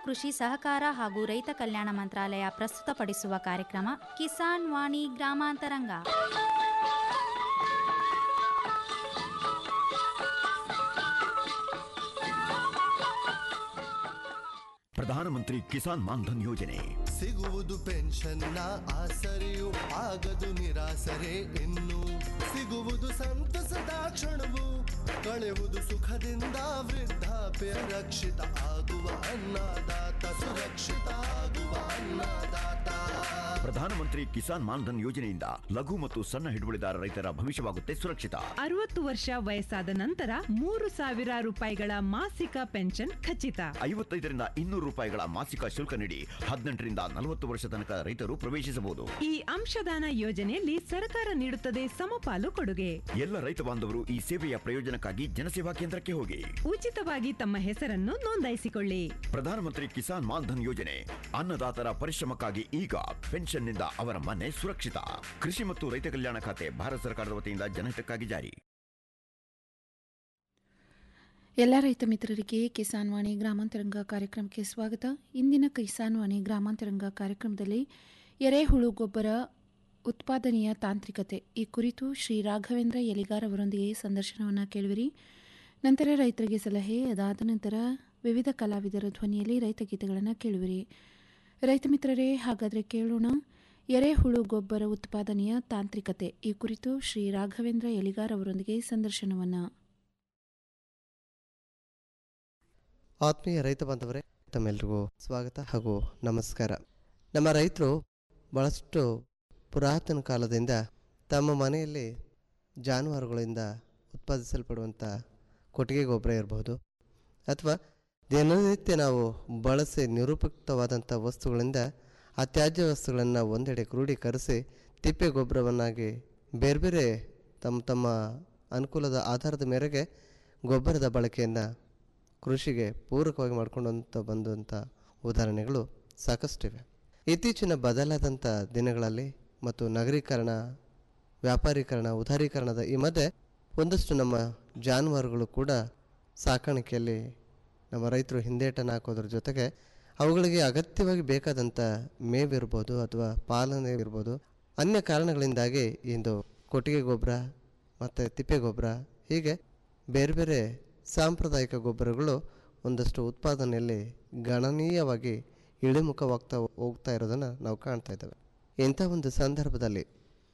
ಕೃಷಿ ಸಹಕಾರ ಹಾಗೂ ರೈತ ಕಲ್ಯಾಣ ಮಂತ್ರಾಲಯ ಪ್ರಸ್ತುತಪಡಿಸುವ ಕಾರ್ಯಕ್ರಮ ಕಿಸಾನ್ ವಾಣಿ ಗ್ರಾಮಾಂತರಂಗ ಪ್ರಧಾನಮಂತ್ರಿ ಕಿಸಾನ್ ಮಾನ್ಧನ್ ಯೋಜನೆ ಸಿಗುವುದು ಪೆನ್ಷನ್ನ ಆಸರೆಯು ಆಗದು ನಿರಾಸರೆ ಇನ್ನು ಸಿಗುವುದು ಸಂತಸದ ಕ್ಷಣವು ಕಳೆವುದು ಸುಖದಿಂದ ವೃದ್ಧಾಪ್ಯ ರಕ್ಷಿತ ಆಗುವ ಅನ್ನದಾತ ಸುರಕ್ಷಿತ ಆಗುವ ಅನ್ನದಾತ ಪ್ರಧಾನಮಂತ್ರಿ ಕಿಸಾನ್ ಮಾನ್ಧನ್ ಯೋಜನೆಯಿಂದ ಲಘು ಮತ್ತು ಸಣ್ಣ ಹಿಡುವಳಿದಾರ ರೈತರ ಭವಿಷ್ಯವಾಗುತ್ತೆ ಸುರಕ್ಷಿತ ಅರವತ್ತು ವರ್ಷ ವಯಸ್ಸಾದ ನಂತರ ಮೂರು ಸಾವಿರ ರೂಪಾಯಿಗಳ ಮಾಸಿಕ ಪೆನ್ಷನ್ ಖಚಿತ ಐವತ್ತೈದರಿಂದ ಇನ್ನೂರು ರೂಪಾಯಿಗಳ ಮಾಸಿಕ ಶುಲ್ಕ ನೀಡಿ ಹದಿನೆಂಟರಿಂದ ನಲವತ್ತು ವರ್ಷ ತನಕ ರೈತರು ಪ್ರವೇಶಿಸಬಹುದು ಈ ಅಂಶದಾನ ಯೋಜನೆಯಲ್ಲಿ ಸರ್ಕಾರ ನೀಡುತ್ತದೆ ಸಮಪಾಲು ಕೊಡುಗೆ ಎಲ್ಲ ರೈತ ಬಾಂಧವರು ಈ ಸೇವೆಯ ಪ್ರಯೋಜನಕ್ಕಾಗಿ ಜನಸೇವಾ ಕೇಂದ್ರಕ್ಕೆ ಹೋಗಿ ಉಚಿತವಾಗಿ ತಮ್ಮ ಹೆಸರನ್ನು ನೋಂದಾಯಿಸಿಕೊಳ್ಳಿ ಪ್ರಧಾನಮಂತ್ರಿ ಕಿಸಾನ್ ಮಾನ್ಧನ್ ಯೋಜನೆ ಅನ್ನದಾತರ ಪರಿಶ್ರಮಕ್ಕಾಗಿ ಈಗ ಪೆನ್ಷನ್ನಿಂದ ಅವರ ಮನೆ ಸುರಕ್ಷಿತ ಕೃಷಿ ಮತ್ತು ರೈತ ಕಲ್ಯಾಣ ಖಾತೆ ಭಾರತ ಸರ್ಕಾರದ ವತಿಯಿಂದ ಜನಹಿತಕ್ಕಾಗಿ ಜಾರಿ ಎಲ್ಲ ರೈತ ಮಿತ್ರರಿಗೆ ಕಿಸಾನ್ ವಾಣಿ ಗ್ರಾಮಾಂತರಂಗ ಕಾರ್ಯಕ್ರಮಕ್ಕೆ ಸ್ವಾಗತ ಇಂದಿನ ಕಿಸಾನ್ ವಾಣಿ ಗ್ರಾಮಾಂತರಂಗ ಕಾರ್ಯಕ್ರಮದಲ್ಲಿ ಎರೆಹುಳು ಗೊಬ್ಬರ ಉತ್ಪಾದನೆಯ ತಾಂತ್ರಿಕತೆ ಈ ಕುರಿತು ಶ್ರೀ ರಾಘವೇಂದ್ರ ಯಲಿಗಾರ್ ಅವರೊಂದಿಗೆ ಸಂದರ್ಶನವನ್ನು ಕೇಳುವಿರಿ ನಂತರ ರೈತರಿಗೆ ಸಲಹೆ ಅದಾದ ನಂತರ ವಿವಿಧ ಕಲಾವಿದರ ಧ್ವನಿಯಲ್ಲಿ ರೈತ ಗೀತೆಗಳನ್ನು ಕೇಳುವಿರಿ ರೈತ ಮಿತ್ರರೇ ಹಾಗಾದರೆ ಕೇಳೋಣ ಎರೆಹುಳು ಗೊಬ್ಬರ ಉತ್ಪಾದನೆಯ ತಾಂತ್ರಿಕತೆ ಈ ಕುರಿತು ಶ್ರೀ ರಾಘವೇಂದ್ರ ಯಲಿಗಾರ್ ಅವರೊಂದಿಗೆ ಸಂದರ್ಶನವನ್ನು ಆತ್ಮೀಯ ರೈತ ಬಾಂಧವರೇ ತಮ್ಮೆಲ್ರಿಗೂ ಸ್ವಾಗತ ಹಾಗೂ ನಮಸ್ಕಾರ ನಮ್ಮ ರೈತರು ಭಾಳಷ್ಟು ಪುರಾತನ ಕಾಲದಿಂದ ತಮ್ಮ ಮನೆಯಲ್ಲಿ ಜಾನುವಾರುಗಳಿಂದ ಉತ್ಪಾದಿಸಲ್ಪಡುವಂಥ ಕೊಟ್ಟಿಗೆ ಗೊಬ್ಬರ ಇರಬಹುದು ಅಥವಾ ದಿನನಿತ್ಯ ನಾವು ಬಳಸಿ ನಿರುಪಯುಕ್ತವಾದಂಥ ವಸ್ತುಗಳಿಂದ ಆ ತ್ಯಾಜ್ಯ ವಸ್ತುಗಳನ್ನು ಒಂದೆಡೆ ಕ್ರೋಢೀಕರಿಸಿ ತಿಪ್ಪೆ ಗೊಬ್ಬರವನ್ನಾಗಿ ಬೇರೆ ಬೇರೆ ತಮ್ಮ ತಮ್ಮ ಅನುಕೂಲದ ಆಧಾರದ ಮೇರೆಗೆ ಗೊಬ್ಬರದ ಬಳಕೆಯನ್ನು ಕೃಷಿಗೆ ಪೂರಕವಾಗಿ ಮಾಡ್ಕೊಂಡಂತ ಬಂದಂಥ ಉದಾಹರಣೆಗಳು ಸಾಕಷ್ಟಿವೆ ಇತ್ತೀಚಿನ ಬದಲಾದಂಥ ದಿನಗಳಲ್ಲಿ ಮತ್ತು ನಗರೀಕರಣ ವ್ಯಾಪಾರೀಕರಣ ಉದಾರೀಕರಣದ ಈ ಮಧ್ಯೆ ಒಂದಷ್ಟು ನಮ್ಮ ಜಾನುವಾರುಗಳು ಕೂಡ ಸಾಕಾಣಿಕೆಯಲ್ಲಿ ನಮ್ಮ ರೈತರು ಹಿಂದೇಟನ್ನು ಹಾಕೋದ್ರ ಜೊತೆಗೆ ಅವುಗಳಿಗೆ ಅಗತ್ಯವಾಗಿ ಬೇಕಾದಂಥ ಮೇವಿರ್ಬೋದು ಅಥವಾ ಪಾಲನೆ ಇರ್ಬೋದು ಅನ್ಯ ಕಾರಣಗಳಿಂದಾಗಿ ಇಂದು ಕೊಟ್ಟಿಗೆ ಗೊಬ್ಬರ ಮತ್ತು ತಿಪ್ಪೆ ಗೊಬ್ಬರ ಹೀಗೆ ಬೇರೆ ಬೇರೆ ಸಾಂಪ್ರದಾಯಿಕ ಗೊಬ್ಬರಗಳು ಒಂದಷ್ಟು ಉತ್ಪಾದನೆಯಲ್ಲಿ ಗಣನೀಯವಾಗಿ ಇಳಿಮುಖವಾಗ್ತಾ ಹೋಗ್ತಾ ಇರೋದನ್ನು ನಾವು ಕಾಣ್ತಾ ಇದ್ದೇವೆ ಇಂಥ ಒಂದು ಸಂದರ್ಭದಲ್ಲಿ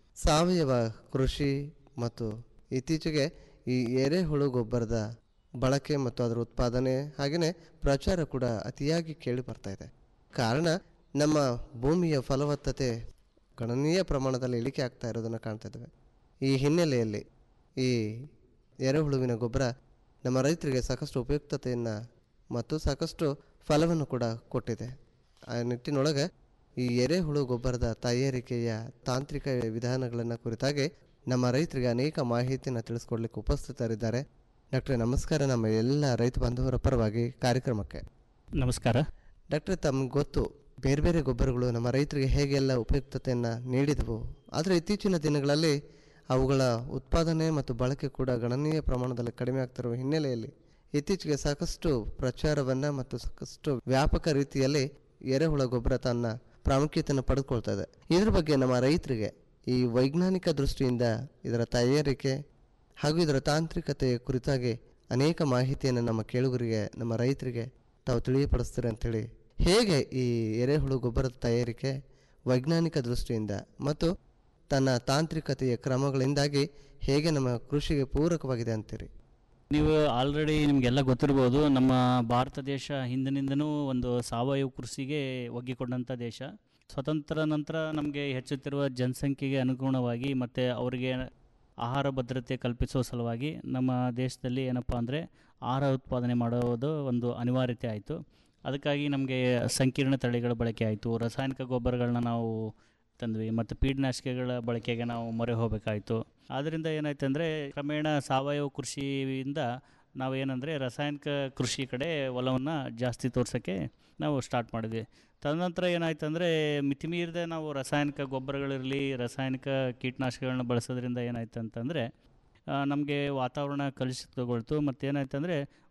ಸಾವಯವ ಕೃಷಿ ಮತ್ತು ಇತ್ತೀಚೆಗೆ ಈ ಎರೆಹುಳು ಗೊಬ್ಬರದ ಬಳಕೆ ಮತ್ತು ಅದರ ಉತ್ಪಾದನೆ ಹಾಗೆಯೇ ಪ್ರಚಾರ ಕೂಡ ಅತಿಯಾಗಿ ಕೇಳಿ ಬರ್ತಾ ಇದೆ ಕಾರಣ ನಮ್ಮ ಭೂಮಿಯ ಫಲವತ್ತತೆ ಗಣನೀಯ ಪ್ರಮಾಣದಲ್ಲಿ ಇಳಿಕೆ ಆಗ್ತಾ ಇರೋದನ್ನು ಕಾಣ್ತಾ ಇದ್ದೇವೆ ಈ ಹಿನ್ನೆಲೆಯಲ್ಲಿ ಈ ಎರೆಹುಳುವಿನ ಗೊಬ್ಬರ ನಮ್ಮ ರೈತರಿಗೆ ಸಾಕಷ್ಟು ಉಪಯುಕ್ತತೆಯನ್ನು ಮತ್ತು ಸಾಕಷ್ಟು ಫಲವನ್ನು ಕೂಡ ಕೊಟ್ಟಿದೆ ಆ ನಿಟ್ಟಿನೊಳಗೆ ಈ ಎರೆಹುಳು ಗೊಬ್ಬರದ ತಯಾರಿಕೆಯ ತಾಂತ್ರಿಕ ವಿಧಾನಗಳನ್ನು ಕುರಿತಾಗಿ ನಮ್ಮ ರೈತರಿಗೆ ಅನೇಕ ಮಾಹಿತಿಯನ್ನು ತಿಳಿಸ್ಕೊಡ್ಲಿಕ್ಕೆ ಉಪಸ್ಥಿತರಿದ್ದಾರೆ ಡಾಕ್ಟ್ರೆ ನಮಸ್ಕಾರ ನಮ್ಮ ಎಲ್ಲ ರೈತ ಬಾಂಧವರ ಪರವಾಗಿ ಕಾರ್ಯಕ್ರಮಕ್ಕೆ ನಮಸ್ಕಾರ ಡಾಕ್ಟ್ರೆ ತಮ್ಗೆ ಗೊತ್ತು ಬೇರೆ ಬೇರೆ ಗೊಬ್ಬರಗಳು ನಮ್ಮ ರೈತರಿಗೆ ಹೇಗೆಲ್ಲ ಉಪಯುಕ್ತತೆಯನ್ನು ನೀಡಿದವು ಆದರೆ ಇತ್ತೀಚಿನ ದಿನಗಳಲ್ಲಿ ಅವುಗಳ ಉತ್ಪಾದನೆ ಮತ್ತು ಬಳಕೆ ಕೂಡ ಗಣನೀಯ ಪ್ರಮಾಣದಲ್ಲಿ ಕಡಿಮೆ ಆಗ್ತಿರುವ ಹಿನ್ನೆಲೆಯಲ್ಲಿ ಇತ್ತೀಚೆಗೆ ಸಾಕಷ್ಟು ಪ್ರಚಾರವನ್ನು ಮತ್ತು ಸಾಕಷ್ಟು ವ್ಯಾಪಕ ರೀತಿಯಲ್ಲಿ ಎರೆಹುಳ ಗೊಬ್ಬರ ತನ್ನ ಪ್ರಾಮುಖ್ಯತೆಯನ್ನು ಪಡೆದುಕೊಳ್ತಾ ಇದೆ ಇದ್ರ ಬಗ್ಗೆ ನಮ್ಮ ರೈತರಿಗೆ ಈ ವೈಜ್ಞಾನಿಕ ದೃಷ್ಟಿಯಿಂದ ಇದರ ತಯಾರಿಕೆ ಹಾಗೂ ಇದರ ತಾಂತ್ರಿಕತೆಯ ಕುರಿತಾಗಿ ಅನೇಕ ಮಾಹಿತಿಯನ್ನು ನಮ್ಮ ಕೇಳುಗರಿಗೆ ನಮ್ಮ ರೈತರಿಗೆ ತಾವು ತಿಳಿಯಪಡಿಸ್ತೀರಿ ಅಂಥೇಳಿ ಹೇಗೆ ಈ ಎರೆಹುಳು ಗೊಬ್ಬರದ ತಯಾರಿಕೆ ವೈಜ್ಞಾನಿಕ ದೃಷ್ಟಿಯಿಂದ ಮತ್ತು ತನ್ನ ತಾಂತ್ರಿಕತೆಯ ಕ್ರಮಗಳಿಂದಾಗಿ ಹೇಗೆ ನಮ್ಮ ಕೃಷಿಗೆ ಪೂರಕವಾಗಿದೆ ಅಂತೀರಿ ನೀವು ಆಲ್ರೆಡಿ ನಿಮಗೆಲ್ಲ ಗೊತ್ತಿರ್ಬೋದು ನಮ್ಮ ಭಾರತ ದೇಶ ಹಿಂದಿನಿಂದನೂ ಒಂದು ಸಾವಯವ ಕೃಷಿಗೆ ಒಗ್ಗಿಕೊಂಡಂಥ ದೇಶ ಸ್ವತಂತ್ರ ನಂತರ ನಮಗೆ ಹೆಚ್ಚುತ್ತಿರುವ ಜನಸಂಖ್ಯೆಗೆ ಅನುಗುಣವಾಗಿ ಮತ್ತು ಅವರಿಗೆ ಆಹಾರ ಭದ್ರತೆ ಕಲ್ಪಿಸುವ ಸಲುವಾಗಿ ನಮ್ಮ ದೇಶದಲ್ಲಿ ಏನಪ್ಪ ಅಂದರೆ ಆಹಾರ ಉತ್ಪಾದನೆ ಮಾಡೋದು ಒಂದು ಅನಿವಾರ್ಯತೆ ಆಯಿತು ಅದಕ್ಕಾಗಿ ನಮಗೆ ಸಂಕೀರ್ಣ ತಳಿಗಳ ಬಳಕೆ ಆಯಿತು ರಾಸಾಯನಿಕ ಗೊಬ್ಬರಗಳನ್ನ ನಾವು ತಂದ್ವಿ ಮತ್ತು ಕೀಟನಾಶಕಗಳ ಬಳಕೆಗೆ ನಾವು ಮೊರೆ ಹೋಗಬೇಕಾಯಿತು ಆದ್ದರಿಂದ ಏನಾಯ್ತು ಅಂದರೆ ಕ್ರಮೇಣ ಸಾವಯವ ಕೃಷಿಯಿಂದ ನಾವು ಏನಂದರೆ ರಾಸಾಯನಿಕ ಕೃಷಿ ಕಡೆ ಒಲವನ್ನು ಜಾಸ್ತಿ ತೋರ್ಸೋಕ್ಕೆ ನಾವು ಸ್ಟಾರ್ಟ್ ಮಾಡಿದ್ವಿ ತದನಂತರ ಏನಾಯ್ತು ಅಂದರೆ ಮಿತಿಮೀರಿದ ನಾವು ರಾಸಾಯನಿಕ ಗೊಬ್ಬರಗಳಿರಲಿ ರಾಸಾಯನಿಕ ಕೀಟನಾಶಕಗಳನ್ನ ಬಳಸೋದ್ರಿಂದ ಏನಾಯ್ತು ಅಂತಂದರೆ ನಮಗೆ ವಾತಾವರಣ ಕಲುಷಿತಗೊಳ್ತು ಮತ್ತು ಏನಾಯ್ತು ಅಂದರೆ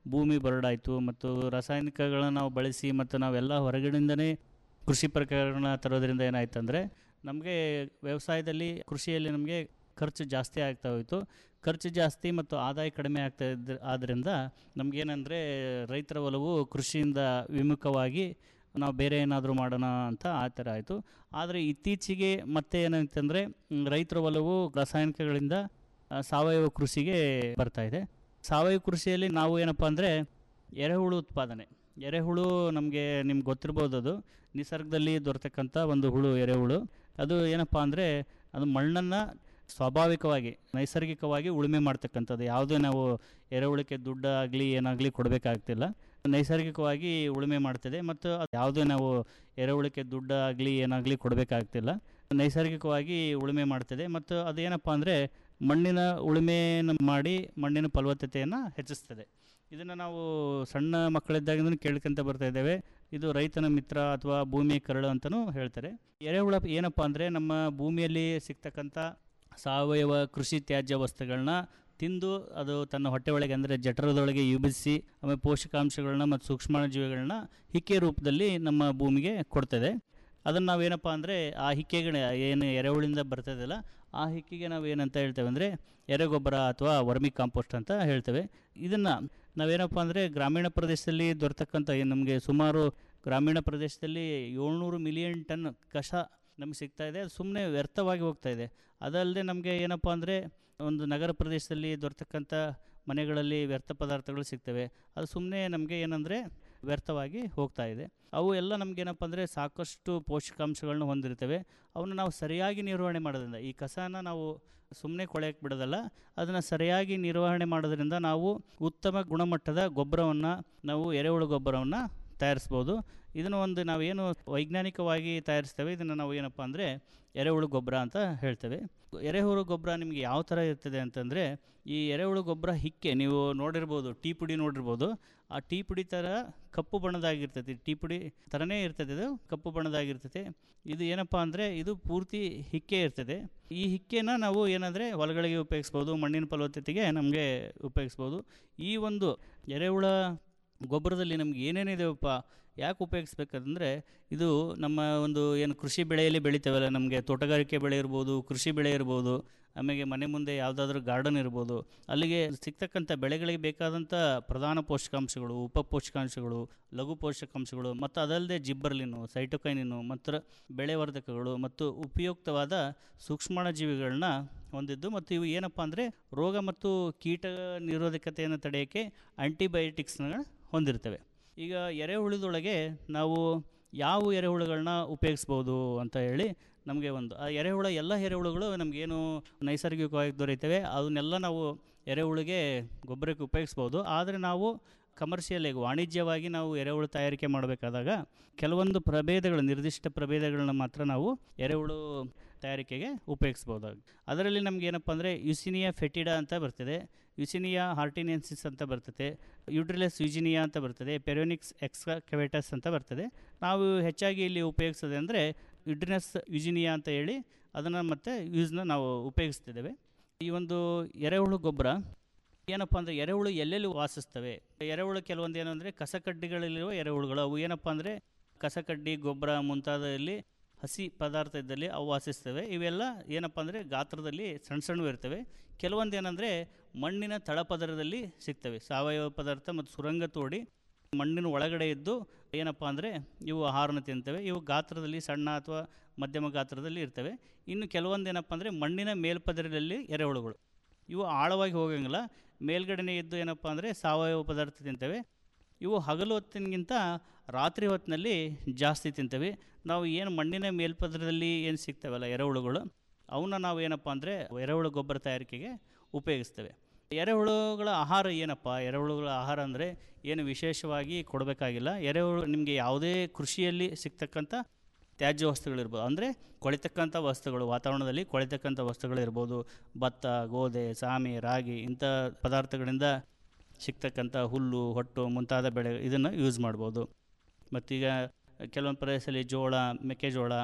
ಭೂಮಿ ಬರಡಾಯಿತು ಮತ್ತು ರಾಸಾಯನಿಕಗಳನ್ನ ನಾವು ಬಳಸಿ ಮತ್ತು ನಾವೆಲ್ಲ ಹೊರಗಡೆಯಿಂದನೇ ಕೃಷಿ ಪ್ರಕಾರಗಳನ್ನ ತರೋದ್ರಿಂದ ಏನಾಯ್ತು ಅಂದರೆ ನಮಗೆ ವ್ಯವಸಾಯದಲ್ಲಿ ಕೃಷಿಯಲ್ಲಿ ನಮಗೆ ಖರ್ಚು ಜಾಸ್ತಿ ಆಗ್ತಾ ಹೋಯಿತು ಖರ್ಚು ಜಾಸ್ತಿ ಮತ್ತು ಆದಾಯ ಕಡಿಮೆ ಆಗ್ತಾ ಇದ್ದ ಆದ್ದರಿಂದ ನಮಗೇನೆಂದರೆ ರೈತರ ಒಲವು ಕೃಷಿಯಿಂದ ವಿಮುಖವಾಗಿ ನಾವು ಬೇರೆ ಏನಾದರೂ ಮಾಡೋಣ ಅಂತ ಆ ಥರ ಆಯಿತು ಆದರೆ ಇತ್ತೀಚೆಗೆ ಮತ್ತೆ ಏನಾಯ್ತಂದರೆ ರೈತರ ಒಲವು ರಾಸಾಯನಿಕಗಳಿಂದ ಆ, ಸಾವಯವ ಕೃಷಿಗೆ ಬರ್ತಾ ಇದೆ ಸಾವಯವ ಕೃಷಿಯಲ್ಲಿ ನಾವು ಏನಪ್ಪ ಅಂದರೆ ಎರೆಹುಳು ಉತ್ಪಾದನೆ ಎರೆಹುಳು ನಮಗೆ ನಿಮ್ಗೆ ಗೊತ್ತಿರ್ಬೋದು ಅದು ನಿಸರ್ಗದಲ್ಲಿ ದೊರೆತಕ್ಕಂಥ ಒಂದು ಹುಳು ಎರೆಹುಳು ಅದು ಏನಪ್ಪ ಅಂದರೆ ಅದು ಮಣ್ಣನ್ನು ಸ್ವಾಭಾವಿಕವಾಗಿ ನೈಸರ್ಗಿಕವಾಗಿ ಉಳುಮೆ ಮಾಡ್ತಕ್ಕಂಥದ್ದು ಯಾವುದೇ ನಾವು ಎರೆಹುಳಕ್ಕೆ ದುಡ್ಡು ಆಗಲಿ ಏನಾಗಲಿ ಕೊಡಬೇಕಾಗ್ತಿಲ್ಲ ನೈಸರ್ಗಿಕವಾಗಿ ಉಳುಮೆ ಮಾಡ್ತದೆ ಮತ್ತು ಅದು ಯಾವುದೇ ನಾವು ಎರೆಹುಳಕ್ಕೆ ದುಡ್ಡು ಆಗಲಿ ಏನಾಗಲಿ ಕೊಡಬೇಕಾಗ್ತಿಲ್ಲ ನೈಸರ್ಗಿಕವಾಗಿ ಉಳುಮೆ ಮಾಡ್ತದೆ ಮತ್ತು ಅದೇನಪ್ಪ ಅಂದರೆ ಮಣ್ಣಿನ ಉಳುಮೆಯನ್ನು ಮಾಡಿ ಮಣ್ಣಿನ ಫಲವತ್ತತೆಯನ್ನು ಹೆಚ್ಚಿಸ್ತದೆ ಇದನ್ನು ನಾವು ಸಣ್ಣ ಮಕ್ಕಳಿದ್ದಾಗಿಂದ ಕೇಳ್ಕೊಂತ ಬರ್ತಾ ಇದ್ದೇವೆ ಇದು ರೈತನ ಮಿತ್ರ ಅಥವಾ ಭೂಮಿಯ ಕರಳು ಅಂತಲೂ ಹೇಳ್ತಾರೆ ಎರೆಹುಳ ಏನಪ್ಪ ಅಂದರೆ ನಮ್ಮ ಭೂಮಿಯಲ್ಲಿ ಸಿಗ್ತಕ್ಕಂಥ ಸಾವಯವ ಕೃಷಿ ತ್ಯಾಜ್ಯ ವಸ್ತುಗಳನ್ನ ತಿಂದು ಅದು ತನ್ನ ಹೊಟ್ಟೆ ಒಳಗೆ ಅಂದರೆ ಜಠರದೊಳಗೆ ಯುಬಿಸಿ ಆಮೇಲೆ ಪೋಷಕಾಂಶಗಳನ್ನ ಮತ್ತು ಸೂಕ್ಷ್ಮಾಣುಜೀವಿಗಳನ್ನ ಹಿಕ್ಕೆ ರೂಪದಲ್ಲಿ ನಮ್ಮ ಭೂಮಿಗೆ ಕೊಡ್ತದೆ ಅದನ್ನು ನಾವೇನಪ್ಪ ಅಂದರೆ ಆ ಹಿಕ್ಕೆಗಳ ಏನು ಎರೆಹುಳಿಂದ ಬರ್ತದಲ್ಲ ಆ ಹಿಕ್ಕಿಗೆ ನಾವು ಏನಂತ ಹೇಳ್ತೇವೆ ಅಂದರೆ ಎರೆಗೊಬ್ಬರ ಅಥವಾ ವರ್ಮಿ ಕಾಂಪೋಸ್ಟ್ ಅಂತ ಹೇಳ್ತೇವೆ ಇದನ್ನು ನಾವೇನಪ್ಪ ಅಂದರೆ ಗ್ರಾಮೀಣ ಪ್ರದೇಶದಲ್ಲಿ ದೊರೆತಕ್ಕಂಥ ಏನು ನಮಗೆ ಸುಮಾರು ಗ್ರಾಮೀಣ ಪ್ರದೇಶದಲ್ಲಿ ಏಳ್ನೂರು ಮಿಲಿಯನ್ ಟನ್ ಕಸ ನಮಗೆ ಸಿಗ್ತಾ ಇದೆ ಅದು ಸುಮ್ಮನೆ ವ್ಯರ್ಥವಾಗಿ ಹೋಗ್ತಾ ಇದೆ ಅದಲ್ಲದೆ ನಮಗೆ ಏನಪ್ಪ ಅಂದರೆ ಒಂದು ನಗರ ಪ್ರದೇಶದಲ್ಲಿ ದೊರೆತಕ್ಕಂಥ ಮನೆಗಳಲ್ಲಿ ವ್ಯರ್ಥ ಪದಾರ್ಥಗಳು ಸಿಗ್ತವೆ ಅದು ಸುಮ್ಮನೆ ನಮಗೆ ಏನಂದರೆ ವ್ಯರ್ಥವಾಗಿ ಹೋಗ್ತಾ ಇದೆ ಅವು ಎಲ್ಲ ನಮಗೇನಪ್ಪ ಅಂದರೆ ಸಾಕಷ್ಟು ಪೋಷಕಾಂಶಗಳನ್ನ ಹೊಂದಿರ್ತವೆ ಅವನ್ನ ನಾವು ಸರಿಯಾಗಿ ನಿರ್ವಹಣೆ ಮಾಡೋದ್ರಿಂದ ಈ ಕಸನ ನಾವು ಸುಮ್ಮನೆ ಕೊಳೆಯಕ್ಕೆ ಬಿಡೋದಲ್ಲ ಅದನ್ನು ಸರಿಯಾಗಿ ನಿರ್ವಹಣೆ ಮಾಡೋದ್ರಿಂದ ನಾವು ಉತ್ತಮ ಗುಣಮಟ್ಟದ ಗೊಬ್ಬರವನ್ನು ನಾವು ಎರೆಹುಳು ಗೊಬ್ಬರವನ್ನು ತಯಾರಿಸ್ಬೋದು ಇದನ್ನು ಒಂದು ನಾವೇನು ವೈಜ್ಞಾನಿಕವಾಗಿ ತಯಾರಿಸ್ತೇವೆ ಇದನ್ನು ನಾವು ಏನಪ್ಪ ಅಂದರೆ ಎರೆಹುಳು ಗೊಬ್ಬರ ಅಂತ ಹೇಳ್ತೇವೆ ಎರೆಹುಳು ಗೊಬ್ಬರ ನಿಮಗೆ ಯಾವ ಥರ ಇರ್ತದೆ ಅಂತಂದರೆ ಈ ಎರೆಹುಳು ಗೊಬ್ಬರ ಹಿಕ್ಕೆ ನೀವು ನೋಡಿರ್ಬೋದು ಟೀ ಪುಡಿ ನೋಡಿರ್ಬೋದು ಆ ಟೀ ಪುಡಿ ಥರ ಕಪ್ಪು ಬಣ್ಣದಾಗಿರ್ತೈತಿ ಟೀ ಪುಡಿ ಥರನೇ ಇರ್ತದೆ ಇದು ಕಪ್ಪು ಬಣ್ಣದಾಗಿರ್ತದೆ ಇದು ಏನಪ್ಪ ಅಂದರೆ ಇದು ಪೂರ್ತಿ ಹಿಕ್ಕೆ ಇರ್ತದೆ ಈ ಹಿಕ್ಕೆನ ನಾವು ಏನಂದರೆ ಹೊಲಗಳಿಗೆ ಉಪಯೋಗಿಸ್ಬೋದು ಮಣ್ಣಿನ ಫಲವತ್ತತೆಗೆ ನಮಗೆ ಉಪಯೋಗಿಸ್ಬೋದು ಈ ಒಂದು ಎರೆಹುಳ ಗೊಬ್ಬರದಲ್ಲಿ ನಮ್ಗೆ ಏನೇನಿದೆವಪ್ಪ ಯಾಕೆ ಉಪಯೋಗಿಸ್ಬೇಕಂದ್ರೆ ಇದು ನಮ್ಮ ಒಂದು ಏನು ಕೃಷಿ ಬೆಳೆಯಲ್ಲಿ ಬೆಳಿತೇವಲ್ಲ ನಮಗೆ ತೋಟಗಾರಿಕೆ ಬೆಳೆ ಇರ್ಬೋದು ಕೃಷಿ ಬೆಳೆ ಇರ್ಬೋದು ಆಮೇಲೆ ಮನೆ ಮುಂದೆ ಯಾವುದಾದ್ರೂ ಗಾರ್ಡನ್ ಇರ್ಬೋದು ಅಲ್ಲಿಗೆ ಸಿಗ್ತಕ್ಕಂಥ ಬೆಳೆಗಳಿಗೆ ಬೇಕಾದಂಥ ಪ್ರಧಾನ ಪೋಷಕಾಂಶಗಳು ಉಪ ಪೋಷಕಾಂಶಗಳು ಲಘು ಪೋಷಕಾಂಶಗಳು ಮತ್ತು ಅದಲ್ಲದೆ ಜಿಬ್ಬರ್ಲಿನು ಸೈಟೊಕೈನಿನು ಮತ್ತು ಬೆಳೆವರ್ಧಕಗಳು ಮತ್ತು ಉಪಯುಕ್ತವಾದ ಸೂಕ್ಷ್ಮಾಣುಜೀವಿಗಳನ್ನ ಹೊಂದಿದ್ದು ಮತ್ತು ಇವು ಏನಪ್ಪ ಅಂದರೆ ರೋಗ ಮತ್ತು ಕೀಟ ನಿರೋಧಕತೆಯನ್ನು ತಡೆಯೋಕ್ಕೆ ಆಂಟಿಬಯೋಟಿಕ್ಸ್ನ ಹೊಂದಿರ್ತವೆ ಈಗ ಎರೆಹುಳದೊಳಗೆ ನಾವು ಯಾವ ಎರೆಹುಳುಗಳನ್ನ ಉಪಯೋಗಿಸ್ಬೋದು ಅಂತ ಹೇಳಿ ನಮಗೆ ಒಂದು ಆ ಎರೆಹುಳ ಎಲ್ಲ ಎರೆಹುಳುಗಳು ನಮಗೇನು ನೈಸರ್ಗಿಕವಾಗಿ ದೊರೆಯುತ್ತವೆ ಅದನ್ನೆಲ್ಲ ನಾವು ಎರೆಹುಳಿಗೆ ಗೊಬ್ಬರಕ್ಕೆ ಉಪಯೋಗಿಸ್ಬೋದು ಆದರೆ ನಾವು ಕಮರ್ಷಿಯಲ್ ವಾಣಿಜ್ಯವಾಗಿ ನಾವು ಎರೆಹುಳು ತಯಾರಿಕೆ ಮಾಡಬೇಕಾದಾಗ ಕೆಲವೊಂದು ಪ್ರಭೇದಗಳು ನಿರ್ದಿಷ್ಟ ಪ್ರಭೇದಗಳನ್ನ ಮಾತ್ರ ನಾವು ಎರೆಹುಳು ತಯಾರಿಕೆಗೆ ಉಪಯೋಗಿಸ್ಬೋದು ಅದರಲ್ಲಿ ನಮ್ಗೆ ಏನಪ್ಪ ಅಂದರೆ ಯುಸಿನಿಯಾ ಫೆಟಿಡಾ ಅಂತ ಬರ್ತದೆ ಯುಸಿನಿಯಾ ಹಾರ್ಟಿನೆನ್ಸಿಸ್ ಅಂತ ಬರ್ತದೆ ಯೂಟ್ರಿಲಸ್ ಯುಜಿನಿಯಾ ಅಂತ ಬರ್ತದೆ ಪೆರೋನಿಕ್ಸ್ ಎಕ್ಸ್ಟ್ರಾ ಕೆವೆಟಸ್ ಅಂತ ಬರ್ತದೆ ನಾವು ಹೆಚ್ಚಾಗಿ ಇಲ್ಲಿ ಉಪಯೋಗಿಸೋದೆ ಅಂದರೆ ಯುಡ್ರಿನಸ್ ಯುಜಿನಿಯಾ ಅಂತ ಹೇಳಿ ಅದನ್ನು ಮತ್ತೆ ಯೂಸ್ನ ನಾವು ಉಪಯೋಗಿಸ್ತಿದ್ದೇವೆ ಈ ಒಂದು ಎರೆಹುಳು ಗೊಬ್ಬರ ಏನಪ್ಪ ಅಂದರೆ ಎರೆಹುಳು ಎಲ್ಲೆಲ್ಲಿ ವಾಸಿಸ್ತವೆ ಎರೆಹುಳು ಕೆಲವೊಂದು ಏನು ಅಂದರೆ ಕಸಕಡ್ಡಿಗಳಲ್ಲಿರುವ ಎರೆಹುಳುಗಳು ಅವು ಏನಪ್ಪ ಅಂದರೆ ಕಸಕಡ್ಡಿ ಗೊಬ್ಬರ ಮುಂತಾದಲ್ಲಿ ಹಸಿ ಪದಾರ್ಥ ಇದ್ದಲ್ಲಿ ಅವು ವಾಸಿಸ್ತವೆ ಇವೆಲ್ಲ ಏನಪ್ಪ ಅಂದರೆ ಗಾತ್ರದಲ್ಲಿ ಸಣ್ಣ ಸಣ್ಣವು ಇರ್ತವೆ ಕೆಲವೊಂದು ಏನಂದರೆ ಮಣ್ಣಿನ ತಳಪದರದಲ್ಲಿ ಸಿಗ್ತವೆ ಸಾವಯವ ಪದಾರ್ಥ ಮತ್ತು ಸುರಂಗ ತೋಡಿ ಮಣ್ಣಿನ ಒಳಗಡೆ ಇದ್ದು ಏನಪ್ಪ ಅಂದರೆ ಇವು ಆಹಾರನ ತಿಂತವೆ ಇವು ಗಾತ್ರದಲ್ಲಿ ಸಣ್ಣ ಅಥವಾ ಮಧ್ಯಮ ಗಾತ್ರದಲ್ಲಿ ಇರ್ತವೆ ಇನ್ನು ಕೆಲವೊಂದು ಏನಪ್ಪ ಅಂದರೆ ಮಣ್ಣಿನ ಮೇಲ್ಪದರದಲ್ಲಿ ಎರೆಹುಳುಗಳು ಇವು ಆಳವಾಗಿ ಹೋಗಂಗಿಲ್ಲ ಮೇಲ್ಗಡೆನೇ ಇದ್ದು ಏನಪ್ಪ ಅಂದರೆ ಸಾವಯವ ಪದಾರ್ಥ ತಿಂತವೆ ಇವು ಹಗಲು ಹೊತ್ತಿನಗಿಂತ ರಾತ್ರಿ ಹೊತ್ತಿನಲ್ಲಿ ಜಾಸ್ತಿ ತಿಂತವೆ ನಾವು ಏನು ಮಣ್ಣಿನ ಮೇಲ್ಪದರದಲ್ಲಿ ಏನು ಸಿಗ್ತವಲ್ಲ ಎರೆಹುಳುಗಳು ಅವನ್ನ ನಾವು ಏನಪ್ಪ ಅಂದರೆ ಎರೆಹುಳು ಗೊಬ್ಬರ ತಯಾರಿಕೆಗೆ ಉಪಯೋಗಿಸ್ತೇವೆ ಎರೆಹುಳುಗಳ ಆಹಾರ ಏನಪ್ಪ ಎರೆಹುಳುಗಳ ಆಹಾರ ಅಂದರೆ ಏನು ವಿಶೇಷವಾಗಿ ಕೊಡಬೇಕಾಗಿಲ್ಲ ಎರೆಹುಳು ನಿಮಗೆ ಯಾವುದೇ ಕೃಷಿಯಲ್ಲಿ ಸಿಗ್ತಕ್ಕಂಥ ತ್ಯಾಜ್ಯ ವಸ್ತುಗಳಿರ್ಬೋದು ಅಂದರೆ ಕೊಳಿತಕ್ಕಂಥ ವಸ್ತುಗಳು ವಾತಾವರಣದಲ್ಲಿ ಕೊಳಿತಕ್ಕಂಥ ವಸ್ತುಗಳಿರ್ಬೋದು ಭತ್ತ ಗೋಧಿ ಸಾಮೆ ರಾಗಿ ಇಂಥ ಪದಾರ್ಥಗಳಿಂದ ಸಿಗ್ತಕ್ಕಂಥ ಹುಲ್ಲು ಹೊಟ್ಟು ಮುಂತಾದ ಬೆಳೆ ಇದನ್ನು ಯೂಸ್ ಮಾಡ್ಬೋದು ಮತ್ತೀಗ ಕೆಲವೊಂದು ಪ್ರದೇಶದಲ್ಲಿ ಜೋಳ ಮೆಕ್ಕೆಜೋಳ